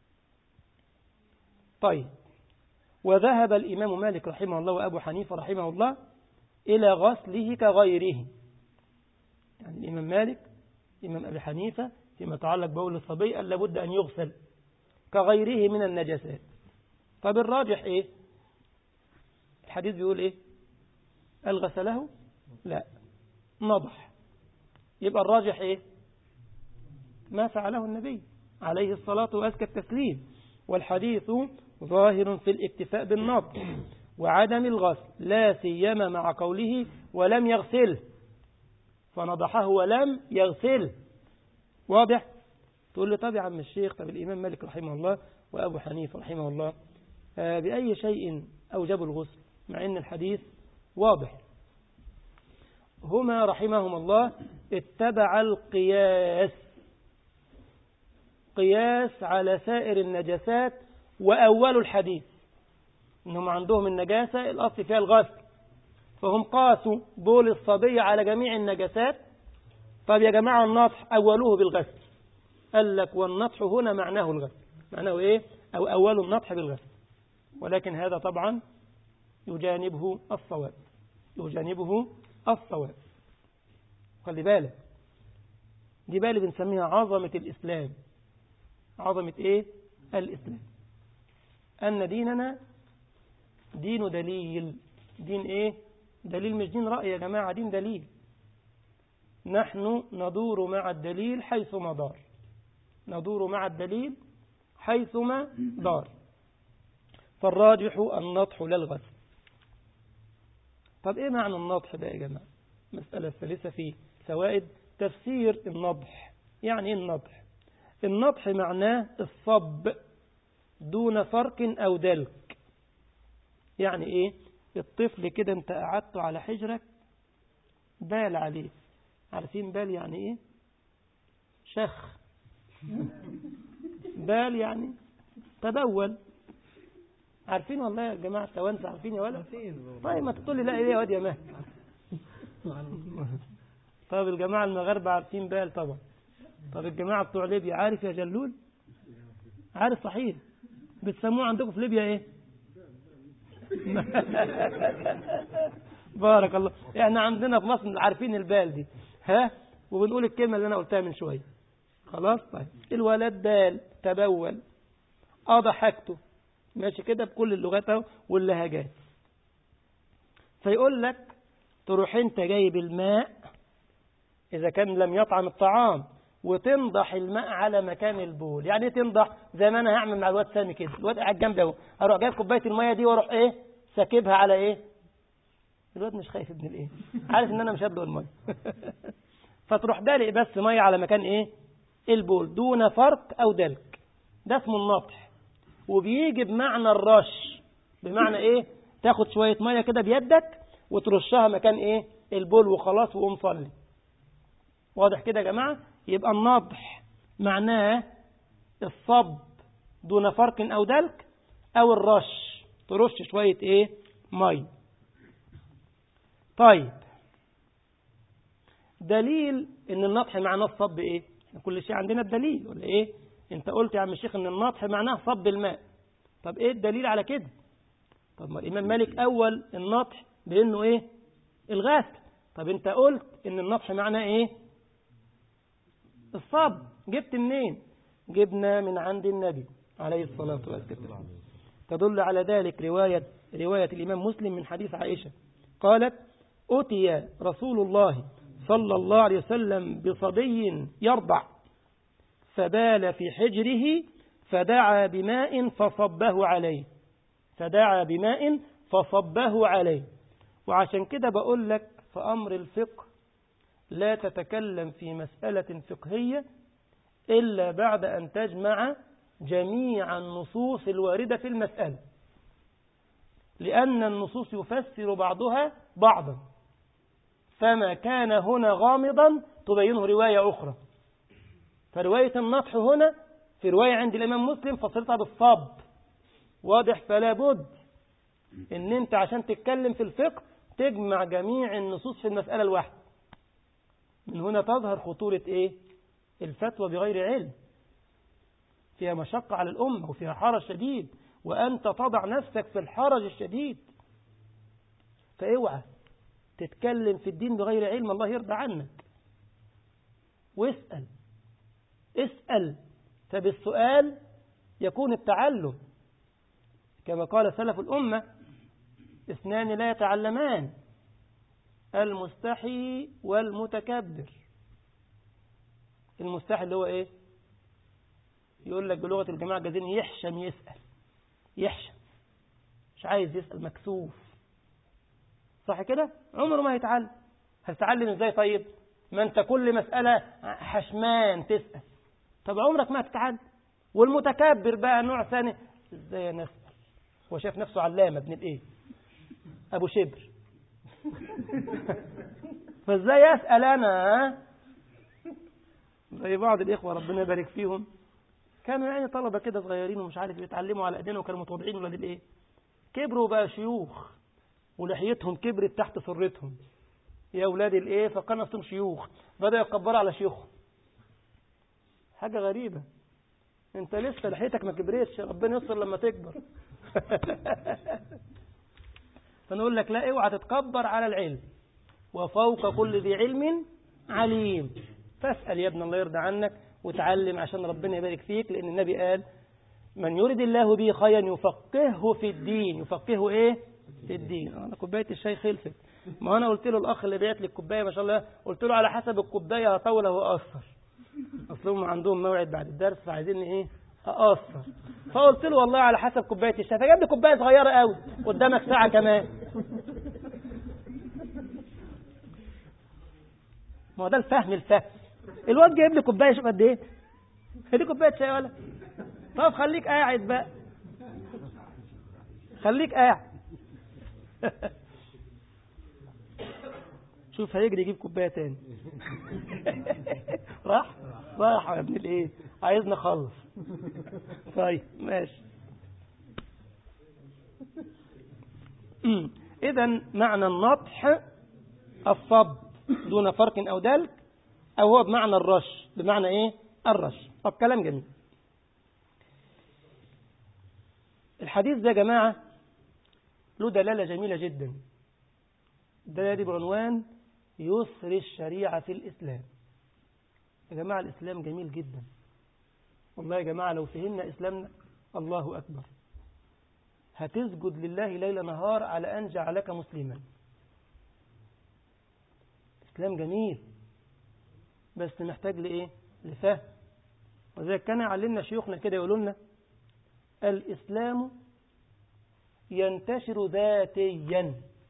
طيب وذهب الإمام مالك رحمه الله وأبو حنيفة رحمه الله إلى غسله كغيره يعني الإمام مالك الإمام أبي حنيفة فيما يتعلق بول الصبي قال لابد أن يغسل كغيره من النجاسات طب الراجح إيه الحديث بيقول إيه هل غسله لا نضح يبقى الراجح إيه ما فعله النبي عليه الصلاة وأزكى التسليم والحديث ظاهر في الاكتفاء بالنضح وعدم الغسل لا سيما مع قوله ولم يغسله فنضحه ولم يغسله واضح تقول لي طب يا عم الشيخ طب الإمام مالك رحمه الله وأبو حنيفة رحمه الله آه بأي شيء أوجبوا الغسل مع أن الحديث واضح هما رحمهم الله اتبع القياس قياس على سائر النجاسات وأول الحديث إنهم عندهم النجاسة الأصل فيها الغسل فهم قاسوا بول الصبي على جميع النجاسات طب يا جماعة النطح أولوه بالغسل قال لك والنطح هنا معناه الغسل معناه إيه أو أول النطح بالغسل ولكن هذا طبعا يجانبه الصواب يجانبه الصواب خلي بالك دي بالي بنسميها عظمة الإسلام عظمة إيه الإسلام أن ديننا دين دليل دين إيه دليل مش دين رأي يا جماعة دين دليل نحن ندور مع الدليل حيثما دار ندور مع الدليل حيثما دار فالراجح النطح للغسل طب ايه معنى النطح ده يا جماعة مسألة الثالثة في فوائد تفسير النضح يعني ايه النضح النضح معناه الصب دون فرق أو دلك يعني ايه الطفل كده انت قعدته على حجرك بال عليه عارفين بال يعني ايه شخ بال يعني تبول عارفين والله يا جماعة توانسة عارفين يا ولد طيب ما تقول لي لا ايه يا واد يا مهد طب الجماعة المغاربة عارفين بال طبعا طب الجماعة بتوع ليبيا عارف يا جلول عارف صحيح بتسموه عندكم في ليبيا ايه بارك الله احنا عندنا في مصر عارفين البال دي ها وبنقول الكلمة اللي انا قلتها من شوية خلاص طيب الولد بال تبول قضى حاجته ماشي كده بكل اللغات اهو واللهجات فيقول لك تروح انت جايب الماء اذا كان لم يطعم الطعام وتنضح الماء على مكان البول يعني ايه تنضح زي ما انا هعمل مع الواد سامي كده الواد قاعد جنبي اهو اروح جايب كوبايه الميه دي واروح ايه ساكبها على ايه الواد مش خايف ابن الايه عارف ان انا مش هدلق الميه فتروح دالق بس ميه على مكان ايه البول دون فرق او دلك ده اسمه النطح وبيجي بمعنى الرش بمعنى ايه تاخد شويه ميه كده بيدك وترشها مكان ايه البول وخلاص وقوم صلي واضح كده يا جماعه يبقى النضح معناه الصب دون فرق أو دلك أو الرش ترش شوية إيه مي طيب دليل ان النطح معناه الصب ايه احنا كل شيء عندنا الدليل ولا ايه انت قلت يا عم الشيخ ان النطح معناه صب الماء طب ايه الدليل على كده طب ما الامام مالك اول النطح بانه ايه الغسل طب انت قلت ان النطح معناه ايه الصب جبت منين جبنا من عند النبي عليه الصلاة والسلام تدل على ذلك رواية رواية الإمام مسلم من حديث عائشة قالت أتي رسول الله صلى الله عليه وسلم بصبي يرضع فبال في حجره فدعا بماء فصبه عليه فدعا بماء فصبه عليه وعشان كده بقول لك في أمر الفقه لا تتكلم في مسألة فقهية إلا بعد أن تجمع جميع النصوص الواردة في المسألة لأن النصوص يفسر بعضها بعضا فما كان هنا غامضا تبينه رواية أخرى فرواية النطح هنا في رواية عند الإمام مسلم فصلتها بالصب واضح فلا بد ان انت عشان تتكلم في الفقه تجمع جميع النصوص في المسألة الواحدة من هنا تظهر خطورة ايه الفتوى بغير علم فيها مشقة على الأمة وفيها حرج شديد وأنت تضع نفسك في الحرج الشديد فاوعى تتكلم في الدين بغير علم الله يرضى عنك واسأل اسأل فبالسؤال يكون التعلم كما قال سلف الأمة اثنان لا يتعلمان المستحي والمتكبر المستحي اللي هو ايه يقول لك بلغة الجماعة الجزائريين يحشم يسأل يحشم مش عايز يسأل مكسوف صح كده عمره ما هيتعلم هتتعلم ازاي طيب ما انت كل مسألة حشمان تسأل طب عمرك ما هتتعلم والمتكبر بقى نوع ثاني ازاي نسأل هو شايف نفسه علامة ابن الايه ابو شبر فازاي اسأل انا زي بعض الاخوة ربنا يبارك فيهم كانوا يعني طلبة كده صغيرين ومش عارف يتعلموا على ايدينا وكانوا متواضعين ولاد الايه كبروا بقى شيوخ ولحيتهم كبرت تحت سرتهم يا اولاد الايه فكان نفسهم شيوخ بدأوا يكبروا على شيوخهم حاجة غريبة انت لسه لحيتك ما كبرتش ربنا يستر لما تكبر فنقول لك لا اوعى تتكبر على العلم وفوق كل ذي علم عليم فاسأل يا ابن الله يرضى عنك وتعلم عشان ربنا يبارك فيك لأن النبي قال من يريد الله به خيرا يفقهه في الدين يفقهه ايه في الدين انا كوبايه الشاي خلصت ما انا قلت له الاخ اللي بعت لي الكوبايه ما شاء الله قلت له على حسب الكوبايه هطول او اقصر اصلهم عندهم موعد بعد الدرس فعايزين ايه اقصر فقلت له والله على حسب كوبايه الشاي فجاب لي كوبايه صغيره قوي قدامك ساعه كمان ما هو ده الفهم الفهم الواد جايب لي كوبايه شوف قد ايه هي دي كوبايه شاي ولا طب خليك قاعد بقى خليك قاعد شوف هيجري يجيب كوبايه تاني راح راح يا ابن الايه عايزنا نخلص طيب ماشي اذا معنى النطح الصب دون فرق او دلك او هو بمعنى الرش بمعنى ايه الرش طب كلام جميل الحديث ده يا جماعه له دلاله جميله جدا الدلاله دي بعنوان يسر الشريعه في الاسلام يا جماعه الاسلام جميل جدا والله يا جماعه لو فهمنا اسلامنا الله اكبر هتسجد لله ليل نهار على ان جعلك مسلما اسلام جميل بس محتاج لايه لفهم وذلك كان يعلمنا شيوخنا كده يقولوا لنا الاسلام ينتشر ذاتيا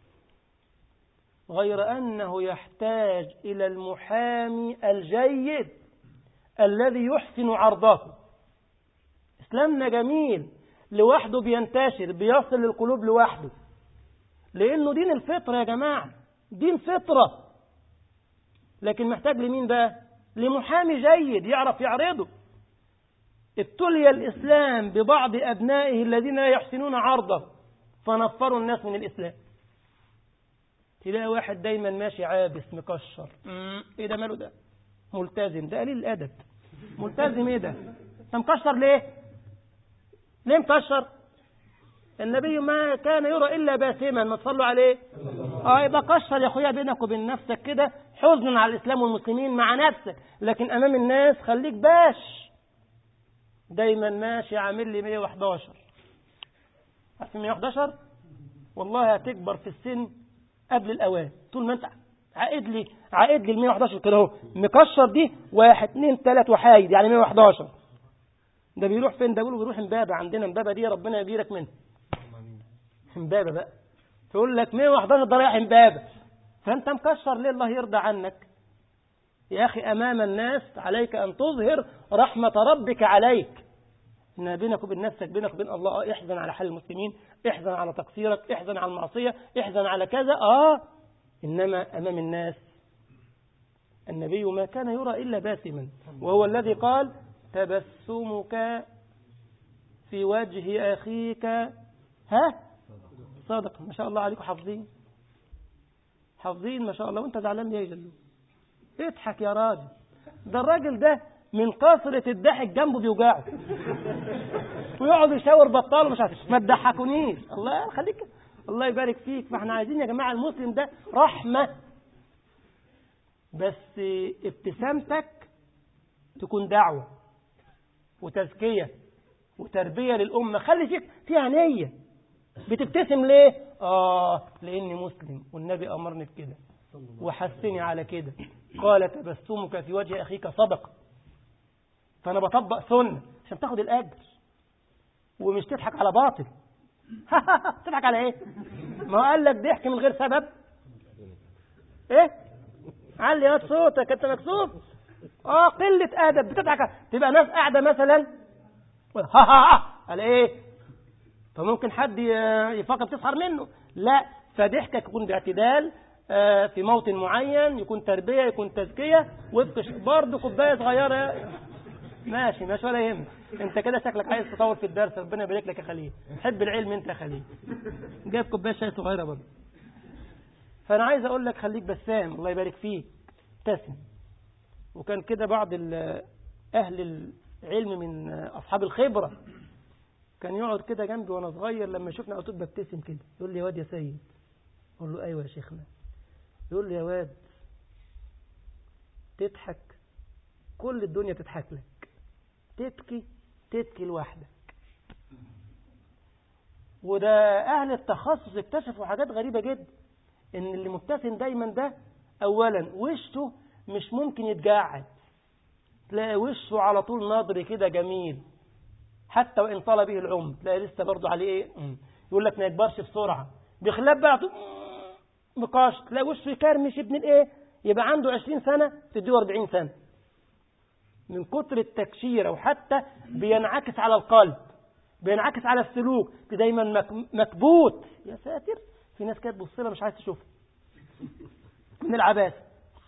غير انه يحتاج الى المحامي الجيد الذي يحسن عرضه اسلامنا جميل لوحده بينتشر بيصل للقلوب لوحده لانه دين الفطره يا جماعه دين فطره لكن محتاج لمين بقى لمحامي جيد يعرف يعرضه ابتلي الإسلام ببعض أبنائه الذين لا يحسنون عرضه فنفروا الناس من الإسلام تلاقي واحد دايما ماشي عابس مكشر ايه ده ماله ده ملتزم ده قليل الأدب ملتزم ايه ده انت مكشر ليه ليه مكشر النبي ما كان يرى إلا باسما ما تصلوا عليه اه يبقى كشر يا اخويا بينك وبين نفسك كده حزنا على الإسلام والمسلمين مع نفسك لكن أمام الناس خليك باش دايما ماشي عامل لي 111 عارفين 111 والله هتكبر في السن قبل الأوان طول ما أنت عائد لي عائد لي ال 111 كده اهو مكشر دي واحد اثنين ثلاث وحايد يعني 111 ده بيروح فين ده بيقولوا بيروح امبابة عندنا امبابة دي ربنا يبيرك منها امبابة بقى تقول لك 111 ده رايح امبابة فانت مكشر ليه الله يرضى عنك يا أخي أمام الناس عليك أن تظهر رحمة ربك عليك إن بينك وبين نفسك بينك وبين الله آه احزن على حال المسلمين احزن على تقصيرك احزن على المعصية احزن على كذا آه إنما أمام الناس النبي ما كان يرى إلا باسما وهو الذي قال تبسمك في وجه أخيك ها صادق ما شاء الله عليكم حافظين حافظين ما شاء الله وانت زعلان ليه يا جلو اضحك يا راجل ده الراجل ده من كثرة الضحك جنبه بيوجعه ويقعد يشاور بطال ومش عارف ما تضحكونيش الله خليك الله يبارك فيك فاحنا عايزين يا جماعة المسلم ده رحمة بس ابتسامتك تكون دعوة وتزكية وتربية للأمة خلي فيك فيها نية بتبتسم ليه؟ آه لأني مسلم والنبي أمرني بكده وحسني على كده قال تبسمك في وجه أخيك صدقة فأنا بطبق سنة عشان تاخد الأجر ومش تضحك على باطل تضحك على ايه ما هو قال لك ضحك من غير سبب ايه علي يا صوتك انت مكسوف اه قلة ادب بتضحك تبقى ناس قاعدة مثلا ها ها ها قال ايه فممكن حد يفكر تسخر منه لا فضحكك يكون باعتدال آه في موطن معين يكون تربية يكون تزكية وفق برضه كوباية صغيرة ماشي ماشي ولا يهمك انت كده شكلك عايز تطور في الدرس ربنا يبارك لك يا خليل حب العلم انت يا خليل جايب كوبايه شاي صغيره برضه فانا عايز اقول لك خليك بسام الله يبارك فيك ابتسم وكان كده بعض اهل العلم من اصحاب الخبره كان يقعد كده جنبي وانا صغير لما يشوفني على طول ببتسم كده يقول لي يا واد يا سيد اقول له ايوه يا شيخنا يقول لي يا واد تضحك كل الدنيا تضحك لك تبكي تبكي لوحدك وده أهل التخصص اكتشفوا حاجات غريبة جدا إن اللي مبتسم دايما ده أولا وشه مش ممكن يتجعد تلاقي وشه على طول نضر كده جميل حتى وإن طال به العمر تلاقي لسه برضه عليه إيه يقول لك ما يكبرش بسرعة بخلاف بقى مقاش تلاقي وشه يكرمش ابن الإيه يبقى عنده 20 سنة تديه 40 سنة من كتر التكشيرة وحتى بينعكس على القلب بينعكس على السلوك دايما مكبوت يا ساتر في ناس كانت تبص لها مش عايز تشوفها من العباس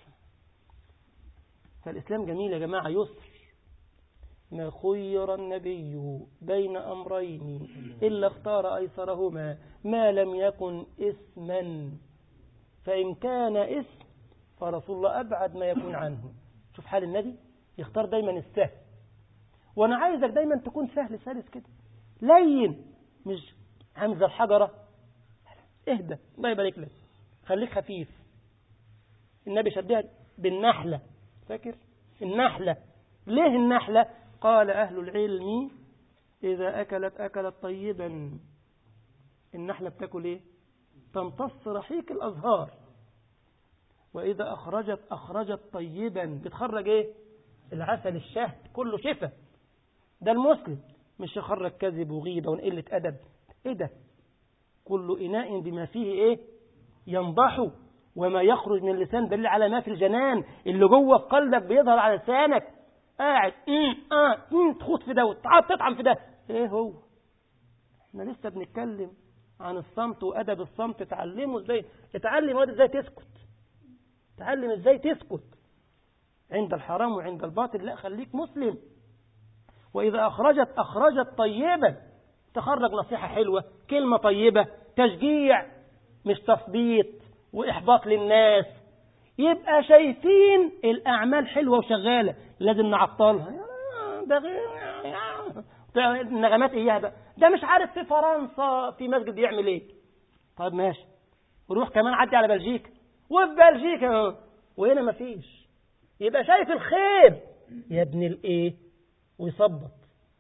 فالإسلام جميل يا جماعة يسر ما خير النبي بين أمرين إلا اختار أيسرهما ما لم يكن اسما فإن كان اسم فرسول الله أبعد ما يكون عنه شوف حال النبي يختار دايما السهل وانا عايزك دايما تكون سهل سلس كده لين مش همزه الحجره اهدى الله يبارك لك خليك خفيف النبي شبهها بالنحله فاكر النحله ليه النحله قال اهل العلم اذا اكلت اكلت طيبا النحله بتاكل ايه تمتص رحيق الازهار واذا اخرجت اخرجت طيبا بتخرج ايه العسل الشهد كله شفا ده المسلم مش يخرج كذب وغيبة وقلة أدب إيه ده كل إناء بما فيه إيه ينضح وما يخرج من اللسان دليل على ما في الجنان اللي جوه قلبك بيظهر على لسانك قاعد ام اه ام تخوض في ده وتطعم في ده ايه هو احنا لسه بنتكلم عن الصمت وادب الصمت تعلمه ازاي اتعلم واد ازاي تسكت تعلم ازاي تسكت عند الحرام وعند الباطل لا خليك مسلم وإذا أخرجت أخرجت طيبا تخرج نصيحة حلوة كلمة طيبة تشجيع مش تثبيط وإحباط للناس يبقى شايفين الأعمال حلوة وشغالة لازم نعطلها ده غير النغمات إياها بقى ده مش عارف في فرنسا في مسجد يعمل إيه طيب ماشي وروح كمان عدي على بلجيكا وفي بلجيكا وهنا مفيش يبقى شايف الخير يا ابن الايه ويصبط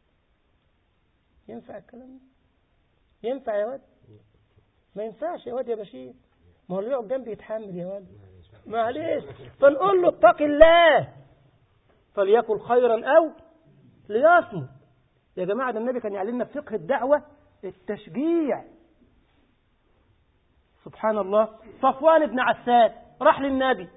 ينفع الكلام ده ينفع يا واد ما ينفعش يا واد يا بشير ما هو اللي يقعد جنبي يتحمل يا واد معلش فنقول له اتق الله فليكن خيرا او ليصمت يا جماعه ده النبي كان يعلمنا في فقه الدعوه التشجيع سبحان الله صفوان بن عساد راح للنبي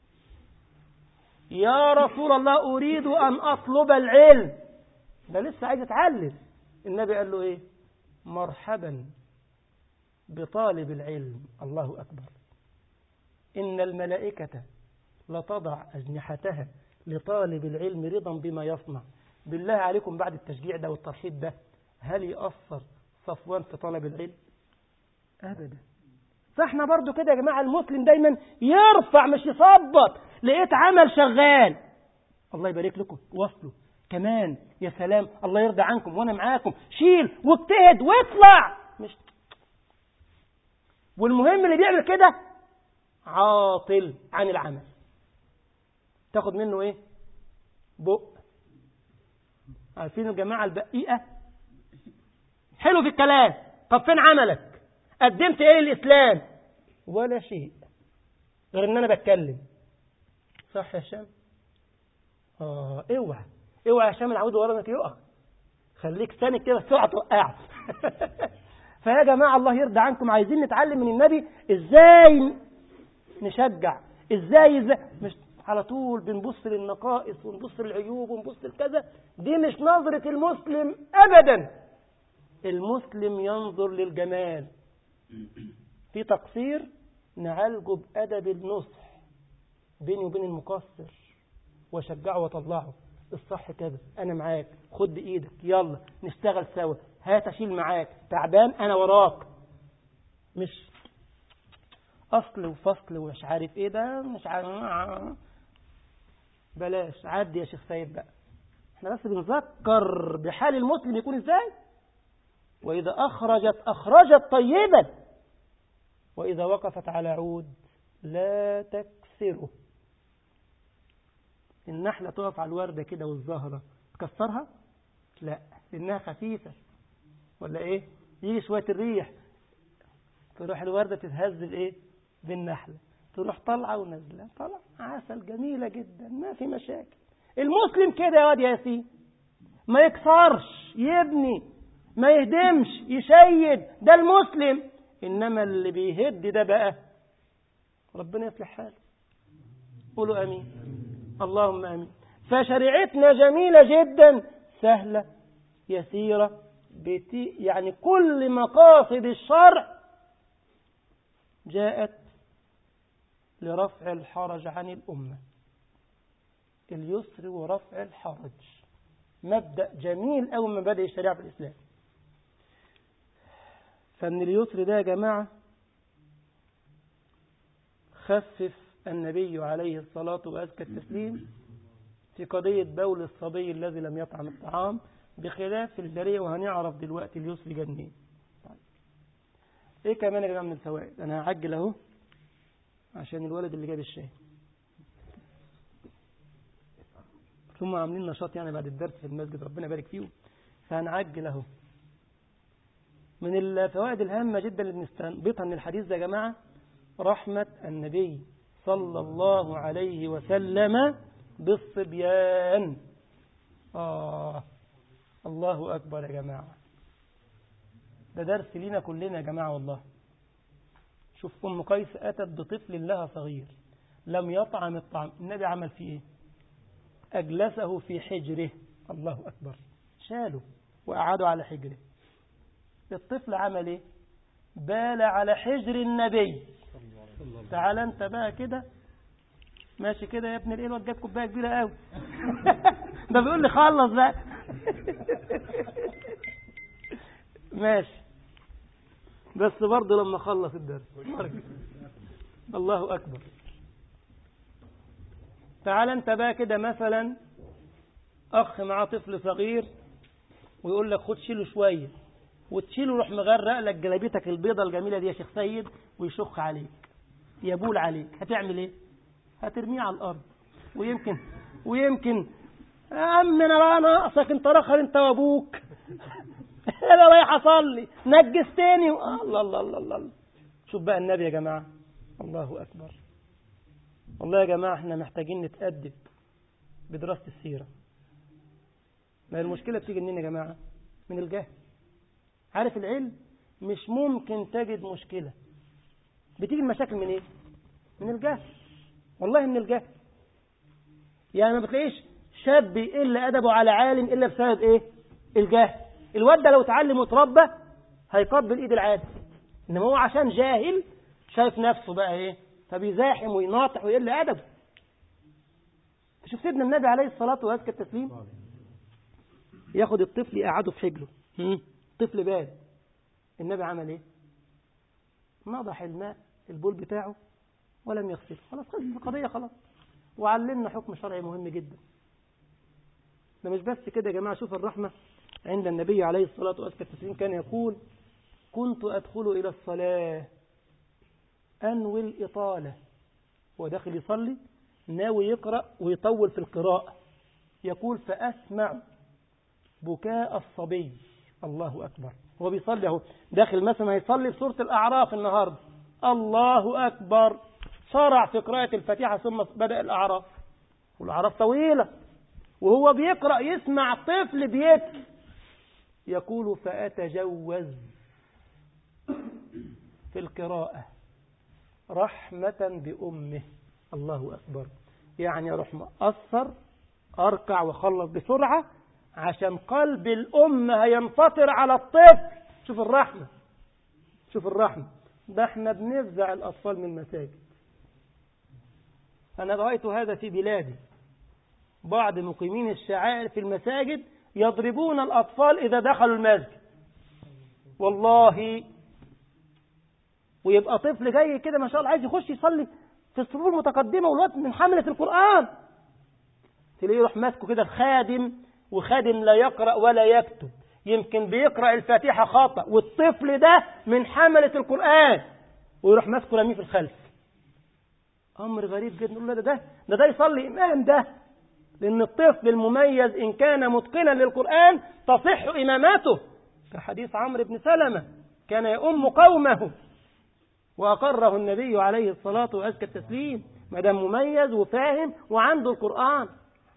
يا رسول الله أريد أن أطلب العلم ده لسه عايز يتعلم النبي قال له إيه مرحبا بطالب العلم الله أكبر إن الملائكة لتضع أجنحتها لطالب العلم رضا بما يصنع بالله عليكم بعد التشجيع ده والترحيب ده هل يأثر صفوان في طلب العلم أبدا فاحنا برضو كده يا جماعة المسلم دايما يرفع مش يصبط لقيت عمل شغال الله يبارك لكم وصلوا كمان يا سلام الله يرضى عنكم وانا معاكم شيل واجتهد واطلع مش والمهم اللي بيعمل كده عاطل عن العمل تاخد منه ايه بق عارفين الجماعة البقيئة حلو في الكلام طب فين عملك قدمت ايه للإسلام ولا شيء غير ان انا بتكلم صح يا هشام اه اوعى اوعى يا هشام العود ورا انك يقع خليك ساند كده بسرعه توقعه فيا جماعه الله يرضى عنكم عايزين نتعلم من النبي ازاي نشجع ازاي ازاي مش على طول بنبص للنقائص ونبص للعيوب ونبص لكذا دي مش نظرة المسلم أبدا المسلم ينظر للجمال في تقصير نعالجه بأدب النصح بيني وبين المقصر واشجعه واطلعه الصح كذا انا معاك خد بايدك يلا نشتغل سوا هات اشيل معاك تعبان انا وراك مش اصل وفصل ومش عارف ايه ده مش عارف بلاش عدي يا شيخ سيد بقى احنا بس بنذكر بحال المسلم يكون ازاي واذا اخرجت اخرجت طيبا واذا وقفت على عود لا تكسره النحلة تقف على الوردة كده والزهرة تكسرها لا لأنها خفيفة ولا إيه يجي شوية الريح تروح الوردة تتهز الإيه بالنحلة تروح طالعة ونازلة طالعة عسل جميلة جدا ما في مشاكل المسلم كده يا واد ياسين ما يكسرش يبني ما يهدمش يشيد ده المسلم إنما اللي بيهد ده بقى ربنا يصلح حاله قولوا أمين اللهم امين فشريعتنا جميله جدا سهله يسيره بتي يعني كل مقاصد الشرع جاءت لرفع الحرج عن الامه اليسر ورفع الحرج مبدا جميل أو من مبادئ الشريعه في الاسلام فمن اليسر ده يا جماعه خفف النبي عليه الصلاة وأزكى التسليم في قضية بول الصبي الذي لم يطعم الطعام بخلاف الجريء وهنعرف دلوقتي اليسر جنين طيب. ايه كمان يا جماعة من الفوائد انا هعجل اهو عشان الولد اللي جاب الشاي ثم عاملين نشاط يعني بعد الدرس في المسجد ربنا يبارك فيهم فهنعجل اهو من الفوائد الهامة جدا اللي بنستنبطها من الحديث ده يا جماعة رحمة النبي صلى الله عليه وسلم بالصبيان آه الله أكبر يا جماعة ده درس لينا كلنا يا جماعة والله شوف أم قيس أتت بطفل لها صغير لم يطعم الطعام النبي عمل فيه إيه أجلسه في حجره الله أكبر شاله وأعاده على حجره الطفل عمل إيه بال على حجر النبي تعال انت بقى كده ماشي كده يا ابن الايه الواد جاب كوبايه كبيره قوي ده بيقول لي خلص بقى ماشي بس برضه لما خلص الدرس الله اكبر تعال انت بقى كده مثلا اخ معاه طفل صغير ويقول لك خد شيله شويه وتشيله روح مغرق لك جلابيتك البيضه الجميله دي يا شيخ سيد ويشخ عليك يبول عليك هتعمل ايه هترميه على الارض ويمكن ويمكن يا عم انا بقى ناقصك انت رخر انت وابوك انا رايح اصلي نجستني الله الله الله الله شوف بقى النبي يا جماعه الله اكبر والله يا جماعه احنا محتاجين نتادب بدراسه السيره ما المشكله بتيجي منين يا جماعه من الجهل عارف العلم مش ممكن تجد مشكله بتيجي المشاكل من ايه من الجهل والله من الجهل يعني ما بتلاقيش شاب يقل ادبه على عالم الا بسبب ايه الجهل الواد ده لو اتعلم وتربى هيقبل ايد العالم انما هو عشان جاهل شايف نفسه بقى ايه فبيزاحم ويناطح ويقل أدبه شوف سيدنا النبي عليه الصلاة وأزكى التسليم ياخد الطفل يقعده في حجله هم؟ طفل باد النبي عمل ايه نضح الماء البول بتاعه ولم يغسله خلاص خلص القضية خلاص وعلمنا حكم شرعي مهم جدا ده مش بس كده يا جماعة شوف الرحمة عند النبي عليه الصلاة والسلام كان يقول كنت أدخل إلى الصلاة أنوي الإطالة هو داخل يصلي ناوي يقرأ ويطول في القراءة يقول فأسمع بكاء الصبي الله أكبر هو بيصلي اهو داخل مثلا هيصلي في سورة الأعراف النهاردة الله أكبر شرع في قراءة الفاتحة ثم بدأ الأعراف والأعراف طويلة وهو بيقرأ يسمع طفل بيبكي يقول فأتجوز في القراءة رحمة بأمه الله أكبر يعني أروح مقصر أركع وأخلص بسرعة عشان قلب الأم هينفطر على الطفل شوف الرحمة شوف الرحمة ده احنا بنفزع الأطفال من المساجد أنا رأيت هذا في بلادي بعض مقيمين الشعائر في المساجد يضربون الأطفال إذا دخلوا المسجد والله ويبقى طفل جاي كده ما شاء الله عايز يخش يصلي في الصفوف المتقدمة والوقت من حملة القرآن تلاقيه يروح ماسكه كده الخادم وخادم لا يقرأ ولا يكتب يمكن بيقرأ الفاتحة خطأ والطفل ده من حملة القرآن ويروح ماسكه رميه في الخلف أمر غريب جدا نقول له ده ده ده, ده يصلي إمام ده لأن الطفل المميز إن كان متقنا للقرآن تصح إمامته كحديث عمرو بن سلمة كان يؤم قومه وأقره النبي عليه الصلاة وأزكى التسليم ما دام مميز وفاهم وعنده القرآن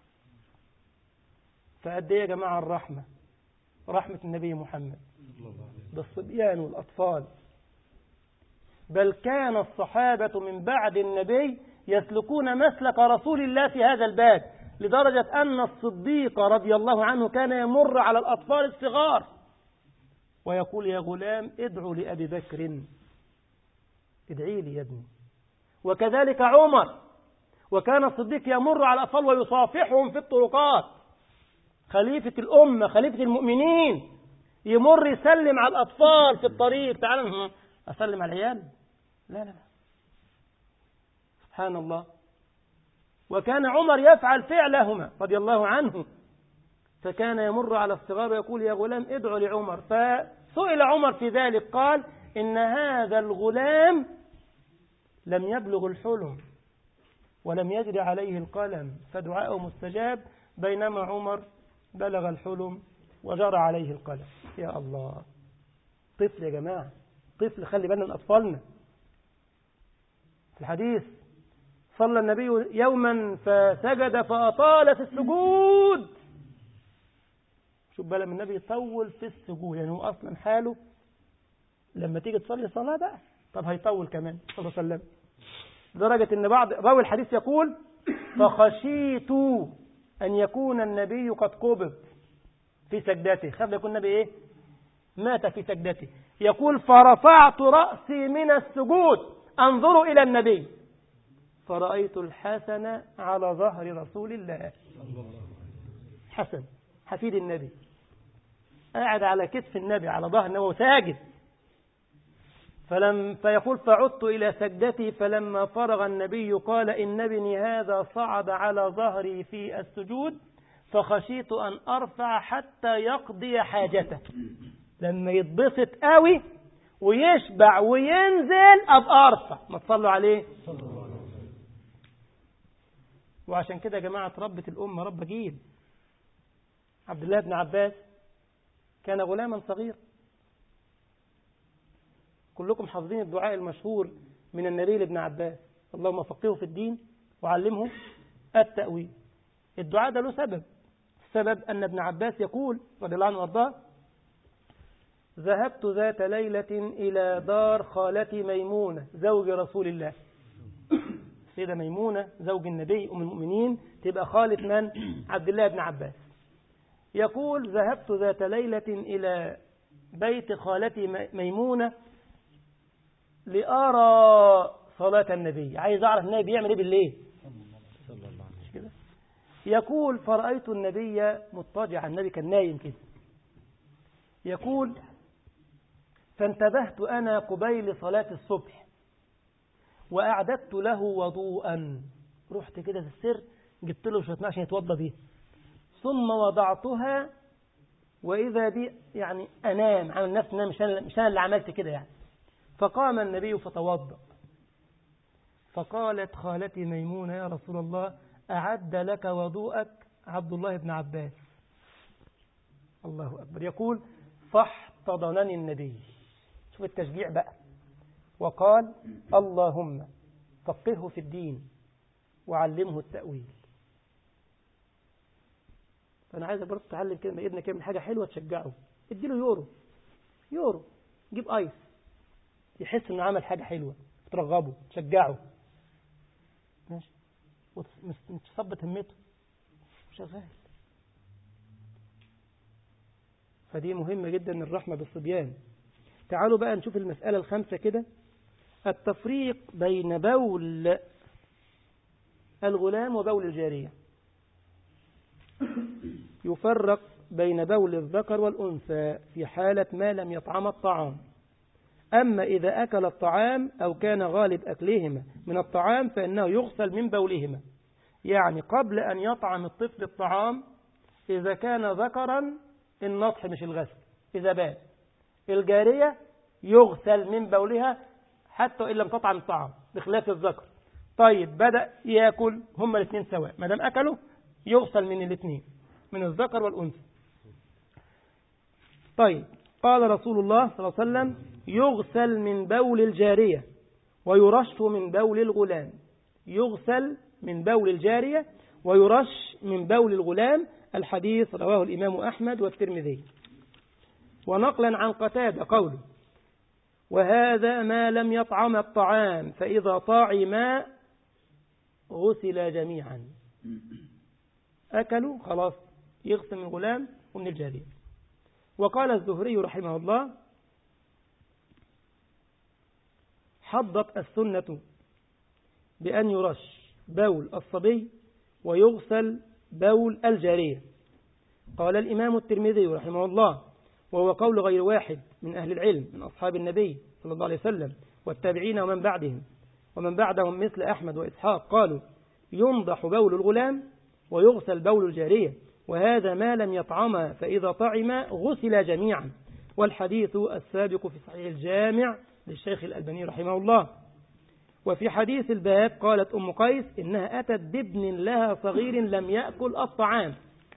فقد ايه يا جماعة الرحمة رحمة النبي محمد بالصبيان والأطفال بل كان الصحابة من بعد النبي يسلكون مسلك رسول الله في هذا الباب لدرجة أن الصديق رضي الله عنه كان يمر على الأطفال الصغار ويقول يا غلام ادعو لأبي بكر ادعي لي يا ابني وكذلك عمر وكان الصديق يمر على الأطفال ويصافحهم في الطرقات خليفة الأمة خليفة المؤمنين يمر يسلم على الأطفال في الطريق تعال أسلم على العيال لا لا لا سبحان الله وكان عمر يفعل فعلهما رضي الله عنه فكان يمر على الصغار ويقول يا غلام ادعو لعمر فسئل عمر في ذلك قال إن هذا الغلام لم يبلغ الحلم ولم يجري عليه القلم فدعاءه مستجاب بينما عمر بلغ الحلم وجرى عليه القلم يا الله طفل يا جماعة طفل خلي بالنا من أطفالنا في الحديث صلى النبي يوما فسجد فأطال في السجود شوف بقى لما النبي يطول في السجود يعني هو أصلا حاله لما تيجي تصلي صلاة بقى طب هيطول كمان صلى الله عليه وسلم لدرجة ان بعض راوي الحديث يقول فخشيت أن يكون النبي قد قبض في سجدته خاف يكون النبي إيه مات في سجدته يقول فرفعت رأسي من السجود أنظر إلى النبي فرأيت الحسن على ظهر رسول الله حسن حفيد النبي قاعد على كتف النبي على ظهر النبي ساجد فلم فيقول فعدت إلى سجدتي فلما فرغ النبي قال إن ابني هذا صعد على ظهري في السجود فخشيت أن أرفع حتى يقضي حاجته لما يتبسط قوي ويشبع وينزل أبقى أرفع ما تصلوا عليه وعشان كده يا جماعة ربت الأمة رب جيل عبد الله بن عباس كان غلاما صغيرا كلكم حافظين الدعاء المشهور من النبي لابن عباس اللهم فقهه في الدين وعلمه التأويل الدعاء ده له سبب السبب أن ابن عباس يقول رضي الله عنه وارضاه ذهبت ذات ليلة إلى دار خالتي ميمونة زوج رسول الله سيدة ميمونة زوج النبي أم المؤمنين تبقى خالة من؟ عبد الله بن عباس يقول ذهبت ذات ليلة إلى بيت خالتي ميمونة لأرى صلاة النبي عايز أعرف النبي بيعمل إيه بالليل مش كده يقول فرأيت النبي مضطجعا النبي كان نايم كده يقول فانتبهت أنا قبيل صلاة الصبح وأعددت له وضوءا رحت كده في السر جبت له شوية ماء عشان يتوضى بيه ثم وضعتها وإذا بي يعني أنام عامل نفسي أنا مش أنا مش أنا اللي عملت كده يعني فقام النبي فتوضأ فقالت خالتي ميمونة يا رسول الله أعد لك وضوءك عبد الله بن عباس الله أكبر يقول فاحتضنني النبي شوف التشجيع بقى وقال اللهم فقهه في الدين وعلمه التأويل فأنا عايزك برضه تتعلم كده ابنك يعمل حاجة حلوة تشجعه اديله يورو يورو جيب ايس يحس انه عمل حاجة حلوة ترغبه تشجعه ماشي وتثبت همته شغال فدي مهمة جدا الرحمة بالصبيان تعالوا بقى نشوف المسألة الخامسة كده التفريق بين بول الغلام وبول الجارية يفرق بين بول الذكر والأنثى في حالة ما لم يطعم الطعام أما إذا أكل الطعام أو كان غالب أكلهما من الطعام فإنه يغسل من بولهما يعني قبل أن يطعم الطفل الطعام إذا كان ذكرا النطح مش الغسل إذا بات الجارية يغسل من بولها حتى إن لم تطعم الطعام بخلاف الذكر طيب بدأ يأكل هما الاثنين سواء ما دام أكلوا يغسل من الاثنين من الذكر والأنثى طيب قال رسول الله صلى الله عليه وسلم يغسل من بول الجارية ويرش من بول الغلام يغسل من بول الجارية ويرش من بول الغلام الحديث رواه الإمام أحمد والترمذي ونقلا عن قتادة قوله وهذا ما لم يطعم الطعام فإذا طعم غسل جميعا أكلوا خلاص يغسل من الغلام ومن الجارية وقال الزهري رحمه الله حضت السنة بأن يرش بول الصبي ويغسل بول الجارية قال الإمام الترمذي رحمه الله وهو قول غير واحد من أهل العلم من أصحاب النبي صلى الله عليه وسلم والتابعين ومن بعدهم ومن بعدهم مثل أحمد وإسحاق قالوا ينضح بول الغلام ويغسل بول الجارية وهذا ما لم يطعم فإذا طعم غسل جميعا والحديث السابق في صحيح الجامع للشيخ الألباني رحمه الله وفي حديث الباب قالت أم قيس إنها أتت بابن لها صغير لم يأكل الطعام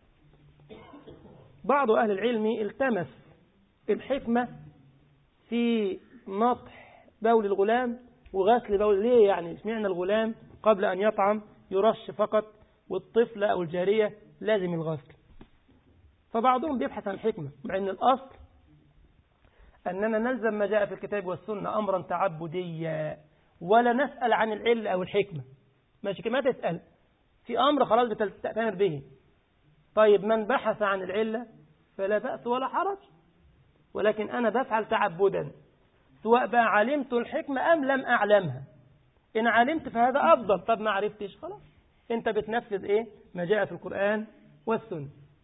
بعض أهل العلم التمس الحكمة في نطح بول الغلام وغسل بول ليه يعني سمعنا الغلام قبل أن يطعم يرش فقط والطفل أو الجارية لازم الغسل فبعضهم بيبحث عن الحكمة مع أن الأصل أننا نلزم ما جاء في الكتاب والسنة أمرا تعبديا ولا نسأل عن العلة أو الحكمة ماشي كما تسأل في أمر خلاص بتأتمر به طيب من بحث عن العلة فلا بأس ولا حرج ولكن أنا بفعل تعبدا سواء بقى علمت الحكمة أم لم أعلمها إن علمت فهذا أفضل طب ما عرفتش خلاص أنت بتنفذ إيه ما جاء في القرآن والسنة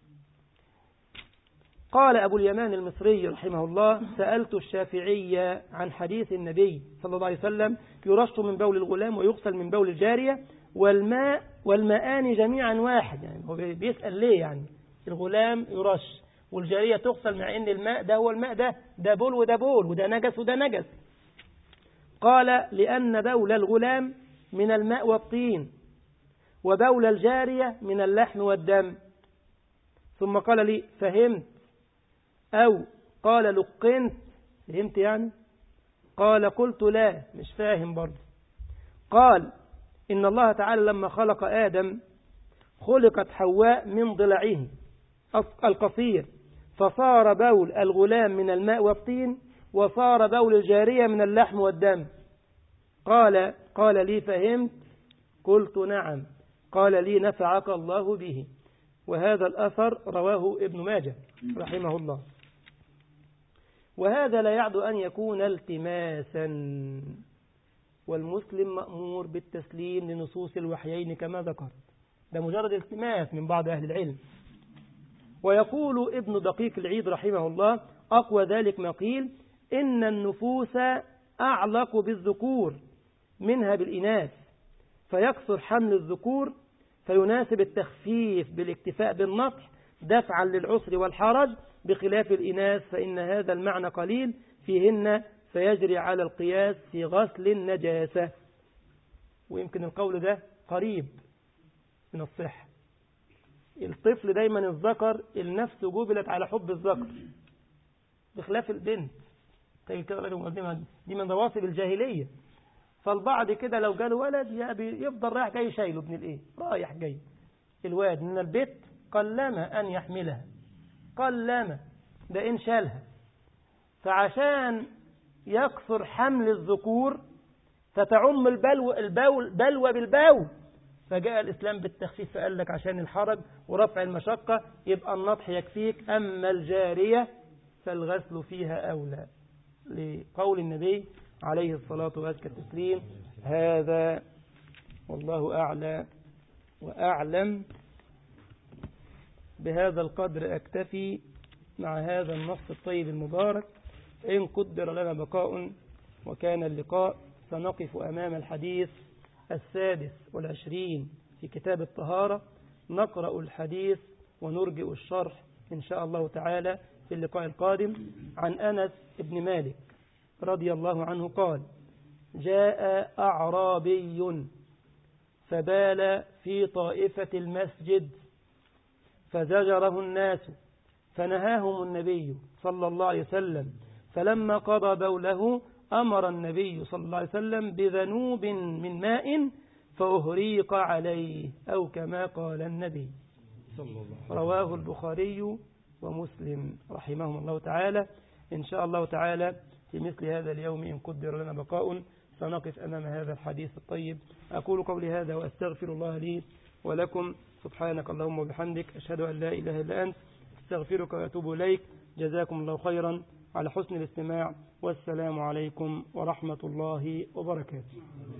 قال أبو اليمان المصري رحمه الله سألت الشافعية عن حديث النبي صلى الله عليه وسلم يرش من بول الغلام ويغسل من بول الجارية والماء والماءان جميعا واحد يعني هو بيسأل ليه يعني الغلام يرش والجارية تغسل مع ان الماء ده هو الماء ده ده بول وده بول وده نجس وده نجس قال لأن بول الغلام من الماء والطين وبول الجارية من اللحم والدم ثم قال لي فهمت أو قال لقنت فهمت يعني قال قلت لا مش فاهم برضه قال إن الله تعالى لما خلق آدم خلقت حواء من ضلعه القصير فصار بول الغلام من الماء والطين وصار بول الجارية من اللحم والدم قال قال لي فهمت قلت نعم قال لي نفعك الله به وهذا الأثر رواه ابن ماجه رحمه الله وهذا لا يعد أن يكون التماسا والمسلم مأمور بالتسليم لنصوص الوحيين كما ذكرت ده مجرد التماس من بعض أهل العلم ويقول ابن دقيق العيد رحمه الله أقوى ذلك ما قيل إن النفوس أعلق بالذكور منها بالإناث فيكثر حمل الذكور فيناسب التخفيف بالاكتفاء بالنطح دفعا للعسر والحرج بخلاف الإناث فإن هذا المعنى قليل فيهن فيجري على القياس في غسل النجاسة ويمكن القول ده قريب من الصحة الطفل دايما الذكر النفس جبلت على حب الذكر بخلاف البنت تيجي كده مقدمة دي من رواسب الجاهلية فالبعض كده لو جاله ولد يفضل رايح جاي شايله ابن الايه رايح جاي الواد من البيت قلما أن يحملها قلما ده إن شالها فعشان يكثر حمل الذكور فتعم البلو البول بلوى بالبول فجاء الإسلام بالتخفيف فقال لك عشان الحرج ورفع المشقة يبقى النطح يكفيك أما الجارية فالغسل فيها أولى لقول النبي عليه الصلاة وأزكى التسليم هذا والله أعلى وأعلم بهذا القدر أكتفي مع هذا النص الطيب المبارك إن قدر لنا بقاء وكان اللقاء سنقف أمام الحديث السادس والعشرين في كتاب الطهارة نقرأ الحديث ونرجئ الشرح إن شاء الله تعالى في اللقاء القادم عن أنس بن مالك رضي الله عنه قال جاء أعرابي فبال في طائفة المسجد فزجره الناس فنهاهم النبي صلى الله عليه وسلم فلما قضى بوله أمر النبي صلى الله عليه وسلم بذنوب من ماء فأهريق عليه أو كما قال النبي رواه البخاري ومسلم رحمهم الله تعالى إن شاء الله تعالى في مثل هذا اليوم إن قدر لنا بقاء سنقف أمام هذا الحديث الطيب أقول قولي هذا وأستغفر الله لي ولكم سبحانك اللهم وبحمدك أشهد أن لا إله إلا أنت استغفرك وأتوب إليك جزاكم الله خيرا على حسن الاستماع والسلام عليكم ورحمة الله وبركاته